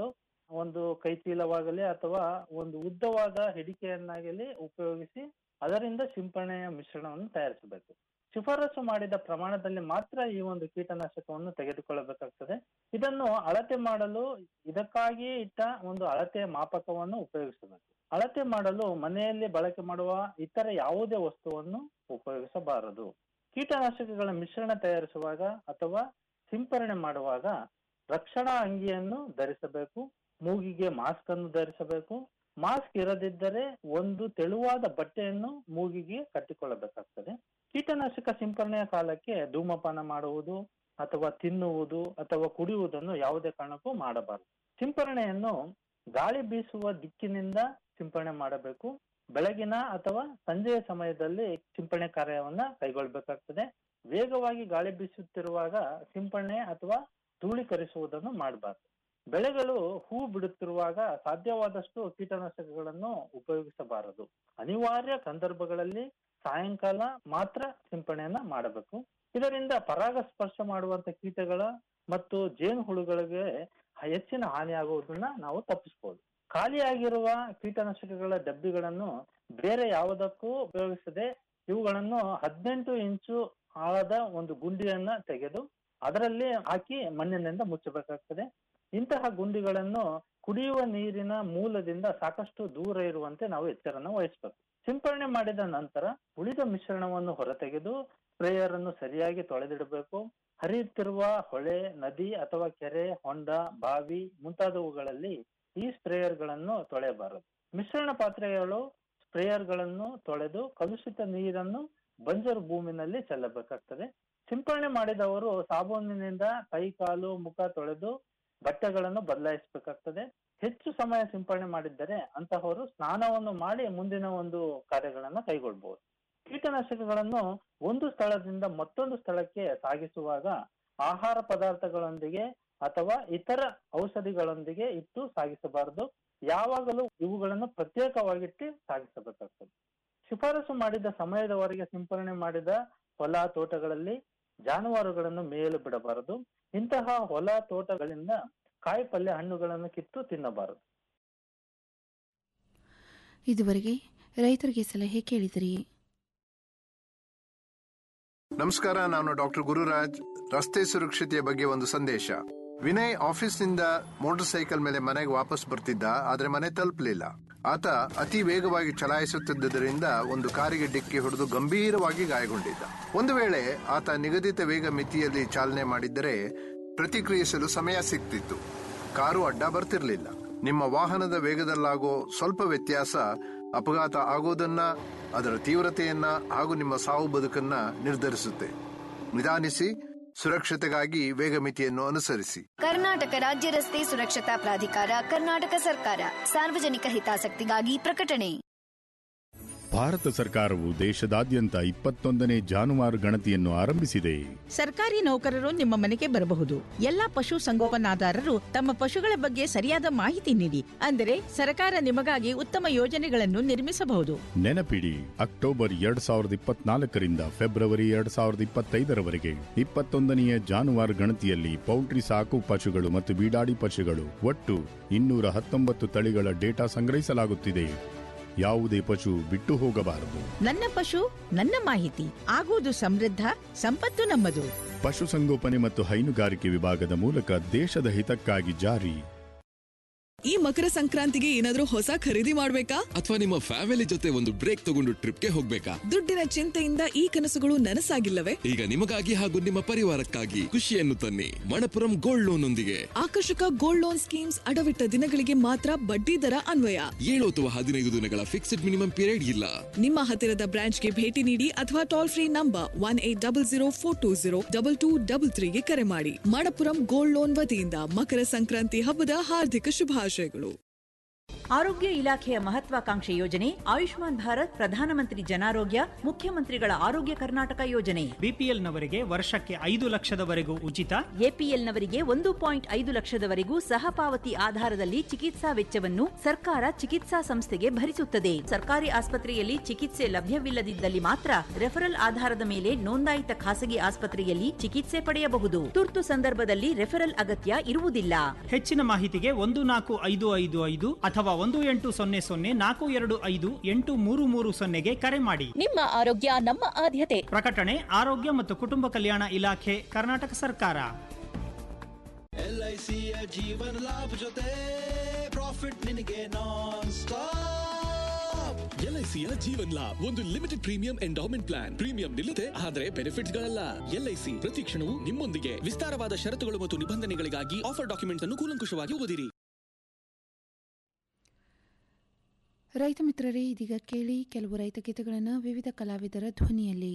ಒಂದು ಕೈಚೀಲವಾಗಲಿ ಅಥವಾ ಒಂದು ಉದ್ದವಾದ ಹಿಡಿಕೆಯನ್ನಾಗಲಿ ಉಪಯೋಗಿಸಿ ಅದರಿಂದ ಸಿಂಪರಣೆಯ ಮಿಶ್ರಣವನ್ನು ತಯಾರಿಸಬೇಕು ಶಿಫಾರಸು ಮಾಡಿದ ಪ್ರಮಾಣದಲ್ಲಿ ಮಾತ್ರ ಈ ಒಂದು ಕೀಟನಾಶಕವನ್ನು ತೆಗೆದುಕೊಳ್ಳಬೇಕಾಗ್ತದೆ ಇದನ್ನು ಅಳತೆ ಮಾಡಲು ಇದಕ್ಕಾಗಿಯೇ ಇಟ್ಟ ಒಂದು ಅಳತೆಯ ಮಾಪಕವನ್ನು ಉಪಯೋಗಿಸಬೇಕು ಅಳತೆ ಮಾಡಲು ಮನೆಯಲ್ಲಿ ಬಳಕೆ ಮಾಡುವ ಇತರ ಯಾವುದೇ ವಸ್ತುವನ್ನು ಉಪಯೋಗಿಸಬಾರದು ಕೀಟನಾಶಕಗಳ ಮಿಶ್ರಣ ತಯಾರಿಸುವಾಗ ಅಥವಾ ಸಿಂಪರಣೆ ಮಾಡುವಾಗ ರಕ್ಷಣಾ ಅಂಗಿಯನ್ನು ಧರಿಸಬೇಕು ಮೂಗಿಗೆ ಮಾಸ್ಕ್ ಅನ್ನು ಧರಿಸಬೇಕು ಮಾಸ್ಕ್ ಇರದಿದ್ದರೆ ಒಂದು ತೆಳುವಾದ ಬಟ್ಟೆಯನ್ನು ಮೂಗಿಗೆ ಕಟ್ಟಿಕೊಳ್ಳಬೇಕಾಗ್ತದೆ ಕೀಟನಾಶಕ ಸಿಂಪರಣೆಯ ಕಾಲಕ್ಕೆ ಧೂಮಪಾನ ಮಾಡುವುದು ಅಥವಾ ತಿನ್ನುವುದು ಅಥವಾ ಕುಡಿಯುವುದನ್ನು ಯಾವುದೇ ಕಾರಣಕ್ಕೂ ಮಾಡಬಾರದು ಸಿಂಪರಣೆಯನ್ನು ಗಾಳಿ ಬೀಸುವ ದಿಕ್ಕಿನಿಂದ ಸಿಂಪರಣೆ ಮಾಡಬೇಕು ಬೆಳಗಿನ ಅಥವಾ ಸಂಜೆಯ ಸಮಯದಲ್ಲಿ ಸಿಂಪರಣೆ ಕಾರ್ಯವನ್ನ ಕೈಗೊಳ್ಳಬೇಕಾಗ್ತದೆ ವೇಗವಾಗಿ ಗಾಳಿ ಬೀಸುತ್ತಿರುವಾಗ ಸಿಂಪರಣೆ ಅಥವಾ ಧೂಳೀಕರಿಸುವುದನ್ನು ಮಾಡಬಾರದು ಬೆಳೆಗಳು ಹೂ ಬಿಡುತ್ತಿರುವಾಗ ಸಾಧ್ಯವಾದಷ್ಟು ಕೀಟನಾಶಕಗಳನ್ನು ಉಪಯೋಗಿಸಬಾರದು ಅನಿವಾರ್ಯ ಸಂದರ್ಭಗಳಲ್ಲಿ ಸಾಯಂಕಾಲ ಮಾತ್ರ ಸಿಂಪರಣೆಯನ್ನ ಮಾಡಬೇಕು ಇದರಿಂದ ಪರಾಗಸ್ಪರ್ಶ ಮಾಡುವಂತ ಕೀಟಗಳ ಮತ್ತು ಜೇನು ಹುಳುಗಳಿಗೆ ಹೆಚ್ಚಿನ ಹಾನಿಯಾಗುವುದನ್ನ ನಾವು ತಪ್ಪಿಸಬಹುದು ಖಾಲಿಯಾಗಿರುವ ಕೀಟನಾಶಕಗಳ ಡಬ್ಬಿಗಳನ್ನು ಬೇರೆ ಯಾವುದಕ್ಕೂ ಉಪಯೋಗಿಸದೆ ಇವುಗಳನ್ನು ಹದಿನೆಂಟು ಇಂಚು ಆಳದ ಒಂದು ಗುಂಡಿಯನ್ನ ತೆಗೆದು ಅದರಲ್ಲಿ ಹಾಕಿ ಮಣ್ಣಿನಿಂದ ಮುಚ್ಚಬೇಕಾಗ್ತದೆ ಇಂತಹ ಗುಂಡಿಗಳನ್ನು ಕುಡಿಯುವ ನೀರಿನ ಮೂಲದಿಂದ ಸಾಕಷ್ಟು ದೂರ ಇರುವಂತೆ ನಾವು ಎಚ್ಚರನ ವಹಿಸಬೇಕು ಸಿಂಪರಣೆ ಮಾಡಿದ ನಂತರ ಉಳಿದ ಮಿಶ್ರಣವನ್ನು ಹೊರತೆಗೆದು ಸ್ಪ್ರೇಯರ್ ಅನ್ನು ಸರಿಯಾಗಿ ತೊಳೆದಿಡಬೇಕು ಹರಿಯುತ್ತಿರುವ ಹೊಳೆ ನದಿ ಅಥವಾ ಕೆರೆ ಹೊಂಡ ಬಾವಿ ಮುಂತಾದವುಗಳಲ್ಲಿ ಈ ಸ್ಪ್ರೇಯರ್ ಗಳನ್ನು ತೊಳೆಯಬಾರದು ಮಿಶ್ರಣ ಪಾತ್ರೆಗಳು ಸ್ಪ್ರೇಯರ್ ಗಳನ್ನು ತೊಳೆದು ಕಲುಷಿತ ನೀರನ್ನು ಬಂಜರು ಭೂಮಿನಲ್ಲಿ ಚೆಲ್ಲಬೇಕಾಗ್ತದೆ ಸಿಂಪರಣೆ ಮಾಡಿದವರು ಸಾಬೂನಿನಿಂದ ಕೈ ಕಾಲು ಮುಖ ತೊಳೆದು ಬಟ್ಟೆಗಳನ್ನು ಬದಲಾಯಿಸಬೇಕಾಗ್ತದೆ ಹೆಚ್ಚು ಸಮಯ ಸಿಂಪರಣೆ ಮಾಡಿದ್ದರೆ ಅಂತಹವರು ಸ್ನಾನವನ್ನು ಮಾಡಿ ಮುಂದಿನ ಒಂದು ಕಾರ್ಯಗಳನ್ನ ಕೈಗೊಳ್ಬಹುದು ಕೀಟನಾಶಕಗಳನ್ನು ಒಂದು ಸ್ಥಳದಿಂದ ಮತ್ತೊಂದು ಸ್ಥಳಕ್ಕೆ ಸಾಗಿಸುವಾಗ ಆಹಾರ ಪದಾರ್ಥಗಳೊಂದಿಗೆ ಅಥವಾ ಇತರ ಔಷಧಿಗಳೊಂದಿಗೆ ಇಟ್ಟು ಸಾಗಿಸಬಾರದು ಯಾವಾಗಲೂ ಇವುಗಳನ್ನು ಪ್ರತ್ಯೇಕವಾಗಿಟ್ಟು ಸಾಗಿಸಬೇಕಾಗ್ತದೆ ಶಿಫಾರಸು ಮಾಡಿದ ಸಮಯದವರೆಗೆ ಸಿಂಪರಣೆ ಮಾಡಿದ ಹೊಲ ತೋಟಗಳಲ್ಲಿ ಜಾನುವಾರುಗಳನ್ನು ಮೇಯಲು ಬಿಡಬಾರದು ಇಂತಹ ಹೊಲ ತೋಟಗಳಿಂದ ಕಾಯಿ ಪಲ್ಯ ಹಣ್ಣುಗಳನ್ನು ಕಿತ್ತು ತಿನ್ನಬಾರದು ಇದುವರೆಗೆ ರೈತರಿಗೆ ಸಲಹೆ ಕೇಳಿದಿರಿ ನಮಸ್ಕಾರ ನಾನು ಡಾಕ್ಟರ್ ಗುರುರಾಜ್ ರಸ್ತೆ ಸುರಕ್ಷತೆಯ ಬಗ್ಗೆ ಒಂದು ಸಂದೇಶ ವಿನಯ್ ಆಫೀಸ್ನಿಂದ ಮೋಟಾರ್ ಸೈಕಲ್ ಮೇಲೆ ಮನೆಗೆ ವಾಪಸ್ ಬರ್ತಿದ್ದ ಆದ್ರೆ ಮನೆ ತಲುಪಲಿಲ್ಲ ಆತ ಅತಿ ವೇಗವಾಗಿ ಚಲಾಯಿಸುತ್ತಿದ್ದರಿಂದ ಒಂದು ಕಾರಿಗೆ ಡಿಕ್ಕಿ ಹೊಡೆದು ಗಂಭೀರವಾಗಿ ಗಾಯಗೊಂಡಿದ್ದ ಒಂದು ವೇಳೆ ಆತ ನಿಗದಿತ ವೇಗ ಮಿತಿಯಲ್ಲಿ ಚಾಲನೆ ಮಾಡಿದ್ದರೆ ಪ್ರತಿಕ್ರಿಯಿಸಲು ಸಮಯ ಸಿಗ್ತಿತ್ತು ಕಾರು ಅಡ್ಡ ಬರ್ತಿರ್ಲಿಲ್ಲ ನಿಮ್ಮ ವಾಹನದ ವೇಗದಲ್ಲಾಗೋ ಸ್ವಲ್ಪ ವ್ಯತ್ಯಾಸ ಅಪಘಾತ ಆಗೋದನ್ನ ಅದರ ತೀವ್ರತೆಯನ್ನ ಹಾಗೂ ನಿಮ್ಮ ಸಾವು ಬದುಕನ್ನ ನಿರ್ಧರಿಸುತ್ತೆ ನಿಧಾನಿಸಿ ಸುರಕ್ಷತೆಗಾಗಿ ವೇಗ ಮಿತಿಯನ್ನು ಅನುಸರಿಸಿ ಕರ್ನಾಟಕ ರಾಜ್ಯ ರಸ್ತೆ ಸುರಕ್ಷತಾ ಪ್ರಾಧಿಕಾರ ಕರ್ನಾಟಕ ಸರ್ಕಾರ ಸಾರ್ವಜನಿಕ ಹಿತಾಸಕ್ತಿಗಾಗಿ ಪ್ರಕಟಣೆ ಭಾರತ ಸರ್ಕಾರವು ದೇಶದಾದ್ಯಂತ ಇಪ್ಪತ್ತೊಂದನೇ ಜಾನುವಾರು ಗಣತಿಯನ್ನು ಆರಂಭಿಸಿದೆ ಸರ್ಕಾರಿ ನೌಕರರು ನಿಮ್ಮ ಮನೆಗೆ ಬರಬಹುದು ಎಲ್ಲಾ ಪಶು ಸಂಗೋಪನಾದಾರರು ತಮ್ಮ ಪಶುಗಳ ಬಗ್ಗೆ ಸರಿಯಾದ ಮಾಹಿತಿ ನೀಡಿ ಅಂದರೆ ಸರ್ಕಾರ ನಿಮಗಾಗಿ ಉತ್ತಮ ಯೋಜನೆಗಳನ್ನು ನಿರ್ಮಿಸಬಹುದು ನೆನಪಿಡಿ ಅಕ್ಟೋಬರ್ ಎರಡ್ ಸಾವಿರದ ಇಪ್ಪತ್ನಾಲ್ಕರಿಂದ ಫೆಬ್ರವರಿ ಎರಡ್ ಸಾವಿರದ ಇಪ್ಪತ್ತೈದರವರೆಗೆ ಇಪ್ಪತ್ತೊಂದನೆಯ ಜಾನುವಾರು ಗಣತಿಯಲ್ಲಿ ಪೌಲ್ಟ್ರಿ ಸಾಕು ಪಶುಗಳು ಮತ್ತು ಬೀಡಾಡಿ ಪಶುಗಳು ಒಟ್ಟು ಇನ್ನೂರ ಹತ್ತೊಂಬತ್ತು ತಳಿಗಳ ಡೇಟಾ ಸಂಗ್ರಹಿಸಲಾಗುತ್ತಿದೆ ಯಾವುದೇ ಪಶು ಬಿಟ್ಟು ಹೋಗಬಾರದು ನನ್ನ ಪಶು ನನ್ನ ಮಾಹಿತಿ ಆಗುವುದು ಸಮೃದ್ಧ ಸಂಪತ್ತು ನಮ್ಮದು ಪಶುಸಂಗೋಪನೆ ಮತ್ತು ಹೈನುಗಾರಿಕೆ ವಿಭಾಗದ ಮೂಲಕ ದೇಶದ ಹಿತಕ್ಕಾಗಿ ಜಾರಿ ಈ ಮಕರ ಸಂಕ್ರಾಂತಿಗೆ ಏನಾದ್ರೂ ಹೊಸ ಖರೀದಿ ಮಾಡ್ಬೇಕಾ ಅಥವಾ ನಿಮ್ಮ ಫ್ಯಾಮಿಲಿ ಜೊತೆ ಒಂದು ಬ್ರೇಕ್ ತಗೊಂಡು ಟ್ರಿಪ್ಗೆ ಹೋಗ್ಬೇಕಾ ದುಡ್ಡಿನ ಚಿಂತೆಯಿಂದ ಈ ಕನಸುಗಳು ನನಸಾಗಿಲ್ಲವೇ ಈಗ ನಿಮಗಾಗಿ ಹಾಗೂ ನಿಮ್ಮ ಪರಿವಾರಕ್ಕಾಗಿ ಖುಷಿಯನ್ನು ತನ್ನಿ ಮಣಪುರಂ ಗೋಲ್ಡ್ ಲೋನ್ ಒಂದಿಗೆ ಆಕರ್ಷಕ ಗೋಲ್ಡ್ ಲೋನ್ ಸ್ಕೀಮ್ಸ್ ಅಡವಿಟ್ಟ ದಿನಗಳಿಗೆ ಮಾತ್ರ ಬಡ್ಡಿ ದರ ಅನ್ವಯ ಏಳು ಅಥವಾ ಹದಿನೈದು ದಿನಗಳ ಫಿಕ್ಸ್ಡ್ ಮಿನಿಮಮ್ ಪೀರಿಯಡ್ ಇಲ್ಲ ನಿಮ್ಮ ಹತ್ತಿರದ ಬ್ರಾಂಚ್ಗೆ ಭೇಟಿ ನೀಡಿ ಅಥವಾ toll free number one eight double zero four two zero double two double ತ್ರೀಗೆ ಕರೆ ಮಾಡಿ ಮಣಪುರಂ ಗೋಲ್ಡ್ ಲೋನ್ ವತಿಯಿಂದ ಮಕರ ಸಂಕ್ರಾಂತಿ ಹಬ್ಬದ ಹಾರ್ದಿಕ ಶುಭಾಶಯಗಳು ಆರೋಗ್ಯ ಇಲಾಖೆಯ ಮಹತ್ವಾಕಾಂಕ್ಷೆ ಯೋಜನೆ ಆಯುಷ್ಮಾನ್ ಭಾರತ್ ಪ್ರಧಾನಮಂತ್ರಿ ಜನಾರೋಗ್ಯ ಮುಖ್ಯಮಂತ್ರಿಗಳ ಆರೋಗ್ಯ ಕರ್ನಾಟಕ ಯೋಜನೆ ಬಿಪಿಎಲ್ನವರಿಗೆ ವರ್ಷಕ್ಕೆ ಐದು ಲಕ್ಷದವರೆಗೂ ಉಚಿತ ಎಪಿಎಲ್ನವರಿಗೆ ಒಂದು ಪಾಯಿಂಟ್ ಐದು ಲಕ್ಷದವರೆಗೂ ಸಹಪಾವತಿ ಆಧಾರದಲ್ಲಿ ಚಿಕಿತ್ಸಾ ವೆಚ್ಚವನ್ನು ಸರ್ಕಾರ ಚಿಕಿತ್ಸಾ ಸಂಸ್ಥೆಗೆ ಭರಿಸುತ್ತದೆ ಸರ್ಕಾರಿ ಆಸ್ಪತ್ರೆಯಲ್ಲಿ ಚಿಕಿತ್ಸೆ ಲಭ್ಯವಿಲ್ಲದಿದ್ದಲ್ಲಿ ಮಾತ್ರ ರೆಫರಲ್ ಆಧಾರದ ಮೇಲೆ ನೋಂದಾಯಿತ ಖಾಸಗಿ ಆಸ್ಪತ್ರೆಯಲ್ಲಿ ಚಿಕಿತ್ಸೆ ಪಡೆಯಬಹುದು ತುರ್ತು ಸಂದರ್ಭದಲ್ಲಿ ರೆಫರಲ್ ಅಗತ್ಯ ಇರುವುದಿಲ್ಲ ಹೆಚ್ಚಿನ ಮಾಹಿತಿಗೆ ಒಂದು ನಾಲ್ಕು ಐದು ಐದು ಐದು ಅಥವಾ ಒಂದು ಎಂಟು ಸೊನ್ನೆ ಸೊನ್ನೆ ನಾಲ್ಕು ಎರಡು ಐದು ಎಂಟು ಮೂರು ಮೂರು ಸೊನ್ನೆಗೆ ಕರೆ ಮಾಡಿ ನಿಮ್ಮ ಆರೋಗ್ಯ ನಮ್ಮ ಆದ್ಯತೆ ಪ್ರಕಟಣೆ ಆರೋಗ್ಯ ಮತ್ತು ಕುಟುಂಬ ಕಲ್ಯಾಣ ಇಲಾಖೆ ಕರ್ನಾಟಕ ಸರ್ಕಾರ ಎಲ್ಐಸಿಯ ಜೀವನ ಲಾಭ ಜೊತೆ ಪ್ರಾಫಿಟ್ ನಿನಗೆ ನಾನ್ ಸ್ಟಾಪ್ ಎಲ್ಐಸಿಯ ಜೀವನ್ ಲಾಭ್ ಒಂದು limited premium endowment plan premium ನಿಲ್ಲದೆ ಆದರೆ ಬೆನಿಫಿಟ್ಸ್ ಗಳಲ್ಲ ಎಲ್ಐಸಿ ಪ್ರತಿ ಕ್ಷಣವೂ ನಿಮ್ಮೊಂದಿಗೆ ವಿಸ್ತಾರವಾದ ಷರತ್ತುಗಳು ಮತ್ತು ನಿಬಂಧನೆಗಳಿಗಾಗಿ ಆಫರ್ ಡಾಕ್ಯುಮೆಂಟ್ಸ್ ಅನ್ನು ಕೂಲಂಕುಷವಾಗಿ ಓದಿರಿ ರೈತ ಮಿತ್ರರೇ ಇದೀಗ ಕೇಳಿ ಕೆಲವು ರೈತ ಗೀತೆಗಳನ್ನು ವಿವಿಧ ಕಲಾವಿದರ ಧ್ವನಿಯಲ್ಲಿ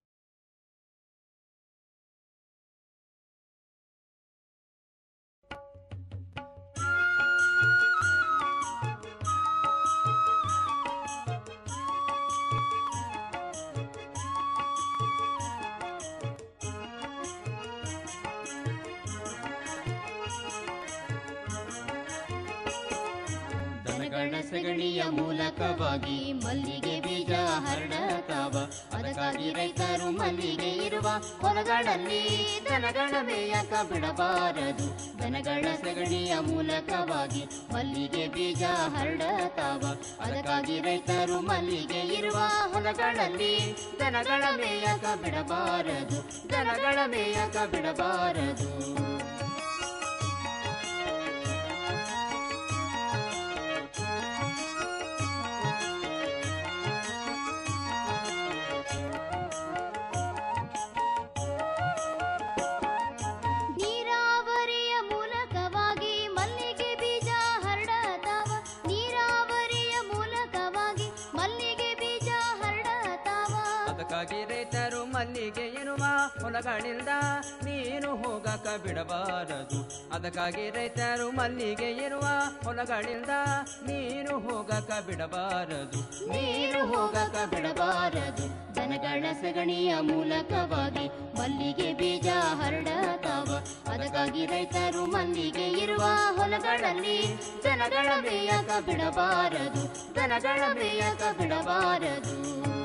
ದನಗಳ ಸಗಣಿಯ ಮೂಲಕವಾಗಿ ಮಲ್ಲಿಗೆ ಬೀಜ ಹರಡತಾವ ಅದಕ್ಕಾಗಿ ರೈತರು ಮಲ್ಲಿಗೆ ಇರುವ ಹೊಲಗಳಲ್ಲಿ ದನಗಳ ಮೇಯಕ ಬಿಡಬಾರದು ದನಗಳ ಸಗಣಿಯ ಮೂಲಕವಾಗಿ ಮಲ್ಲಿಗೆ ಬೀಜ ಹರಡತಾವ ಅದಕ್ಕಾಗಿ ರೈತರು ಮಲ್ಲಿಗೆ ಇರುವ ಹೊಲಗಳಲ್ಲಿ ದನಗಳ ಮೇಯಕ ಬಿಡಬಾರದು ದನಗಳ ಮೇಯಕ ಬಿಡಬಾರದು ನೀರಾವರಿಯ ಮೂಲಕವಾಗಿ ಮಲ್ಲಿಗೆ ಬೀಜ ಹರಡತಾವ ನೀರಾವರಿಯ ಮೂಲಕವಾಗಿ ಮಲ್ಲಿಗೆ ಬೀಜ ಹರಡತಾವ ಅದಕ್ಕಾಗಿ ರೈತರು ಮಲ್ಲಿಗೆ ಎನ್ನುವ ಹೊಲಗಳಿಂದ ನೀನು ಹೋಗಕ ಬಿಡಬಾರದು ಅದಕ್ಕಾಗಿ ರೈತರು ಮಲ್ಲಿಗೆ ಇರುವ ಹೊಲಗಳಿಂದ ನೀನು ಹೋಗಕ ಬಿಡಬಾರದು ನೀರು ಹೋಗಕ ಬಿಡಬಾರದು ದನಗಳ ಸಗಣಿಯ ಮೂಲಕವಾಗಿ ಮಲ್ಲಿಗೆ ಬೀಜ ಹರಡತಾವ ಅದಕ್ಕಾಗಿ ರೈತರು ಮಲ್ಲಿಗೆ ಇರುವ ಹೊಲಗಳಲ್ಲಿ ದನಗಳ ಮೇಯಕ ಬಿಡಬಾರದು ದನಗಳ ಮೇಯಕ ಬಿಡಬಾರದು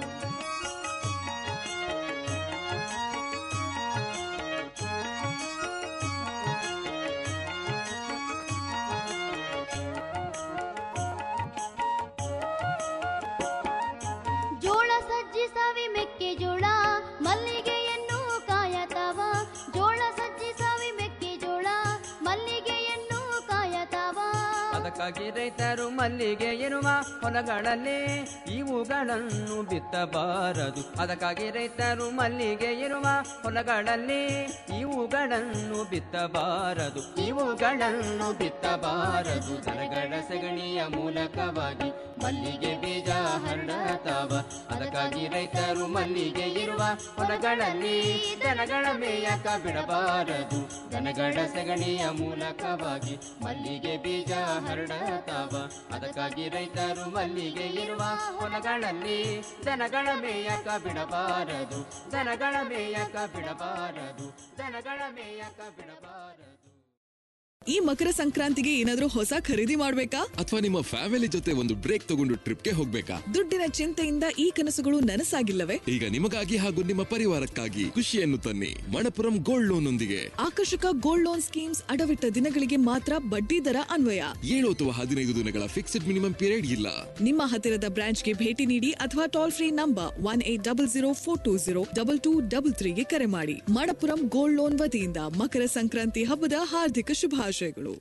ಜೋಳ ಸಜ್ಜಿ ಸವಿ ಮೆಕ್ಕೆಜೋಳ ಮಲ್ಲಿಗೆಯನ್ನು ಕಾಯತಾವ ಜೋಳ ಸಜ್ಜಿ ಸವಿ ಮೆಕ್ಕೆಜೋಳ ಮಲ್ಲಿಗೆಯನ್ನು ಕಾಯತಾವ ಅದಕ್ಕಾಗಿ ರೈತರು ಮಲ್ಲಿಗೆ ಇರುವ ಹೊಲಗಳಲ್ಲಿ ಇವುಗಳನ್ನು ಬಿತ್ತಬಾರದು ಅದಕ್ಕಾಗಿ ರೈತರು ಮಲ್ಲಿಗೆ ಇರುವ ಹೊಲಗಳಲ್ಲಿ ಇವುಗಳನ್ನು ಬಿತ್ತಬಾರದು ಇವುಗಳನ್ನು ಬಿತ್ತಬಾರದು ದನಗಳ ಸಗಣಿಯ ಮೂಲಕವಾಗಿ ಮಲ್ಲಿಗೆ ಬೀಜ ಹರಡತಾವ ಅದಕ್ಕಾಗಿ ರೈತರು ಮಲ್ಲಿಗೆ ಇರುವ ಹೊಲಗಳಲ್ಲಿ ದನಗಳ ಮೇಯಕ ಬಿಡಬಾರದು ದನಗಳ ಸಗಣಿಯ ಮೂಲಕವಾಗಿ ಮಲ್ಲಿಗೆ ಬೀಜ ಹರಡತಾವ ಅದಕ್ಕಾಗಿ ರೈತರು ಮಲ್ಲಿಗೆ ಇರುವ ಹೊಲಗಳಲ್ಲಿ ದನಗಳ ಮೇಯಕ ಬಿಡಬಾರದು ದನಗಳ ಮೇಯಕ ಬಿಡಬಾರದು ದನಗಳ ಮೇಯಕ ಬಿಡಬಾರದು ಈ ಮಕರ ಸಂಕ್ರಾಂತಿಗೆ ಏನಾದ್ರೂ ಹೊಸ ಖರೀದಿ ಮಾಡ್ಬೇಕಾ ಅಥವಾ ನಿಮ್ಮ ಫ್ಯಾಮಿಲಿ ಜೊತೆ ಒಂದು ಬ್ರೇಕ್ ತಗೊಂಡು ಟ್ರಿಪ್ಗೆ ಹೋಗ್ಬೇಕಾ ದುಡ್ಡಿನ ಚಿಂತೆಯಿಂದ ಈ ಕನಸುಗಳು ನನಸಾಗಿಲ್ಲವೇ ಈಗ ನಿಮಗಾಗಿ ಹಾಗೂ ನಿಮ್ಮ ಪರಿವಾರಕ್ಕಾಗಿ ಖುಷಿಯನ್ನು ತನ್ನಿ ಮಣಪುರಂ ಗೋಲ್ಡ್ ಲೋನ್ ಒಂದಿಗೆ ಆಕರ್ಷಕ ಗೋಲ್ಡ್ ಲೋನ್ ಸ್ಕೀಮ್ಸ್ ಅಡವಿಟ್ಟ ದಿನಗಳಿಗೆ ಮಾತ್ರ ಬಡ್ಡಿ ದರ ಅನ್ವಯ ಏಳು ಅಥವಾ ಹದಿನೈದು ದಿನಗಳ ಫಿಕ್ಸ್ಡ್ ಮಿನಿಮಮ್ ಪೀರಿಯಡ್ ಇಲ್ಲ ನಿಮ್ಮ ಹತ್ತಿರದ ಬ್ರಾಂಚ್ಗೆ ಭೇಟಿ ನೀಡಿ ಅಥವಾ toll free number one eight double zero four two zero double two double ತ್ರೀಗೆ ಕರೆ ಮಾಡಿ ಮಣಪುರಂ ಗೋಲ್ಡ್ ಲೋನ್ ವತಿಯಿಂದ ಮಕರ ಸಂಕ್ರಾಂತಿ ಹಬ್ಬದ ಹಾರ್ದಿಕ ಶುಭಾಶಯಗಳು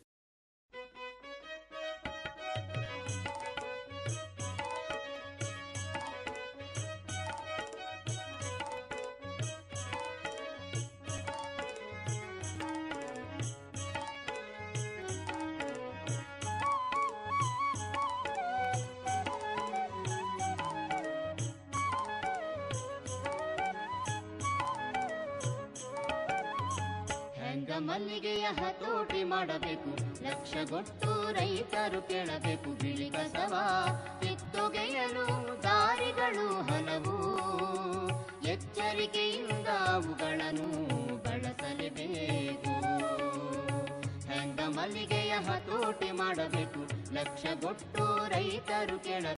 ಹೆಂಗ ಮಲ್ಲಿಗೆಯ ಹತೋಟಿ ಮಾಡಬೇಕು ಲಕ್ಷಗೊಟ್ಟು ರೈತರು ಕೇಳಬೇಕು ಬಿಳಿ ಕಸವ ಕಿತ್ತೊಗೆಯಲು ದಾರಿಗಳು ಹಲವು ಎಚ್ಚರಿಕೆಯಿಂದ ಅವುಗಳನ್ನು ಬಳಸಲೇಬೇಕು ಹೆಂಗ ಮಲ್ಲಿಗೆಯ ಹತೋಟಿ ಮಾಡಬೇಕು ಲಕ್ಷಗೊಟ್ಟು ರೈತರು ಕೇಳ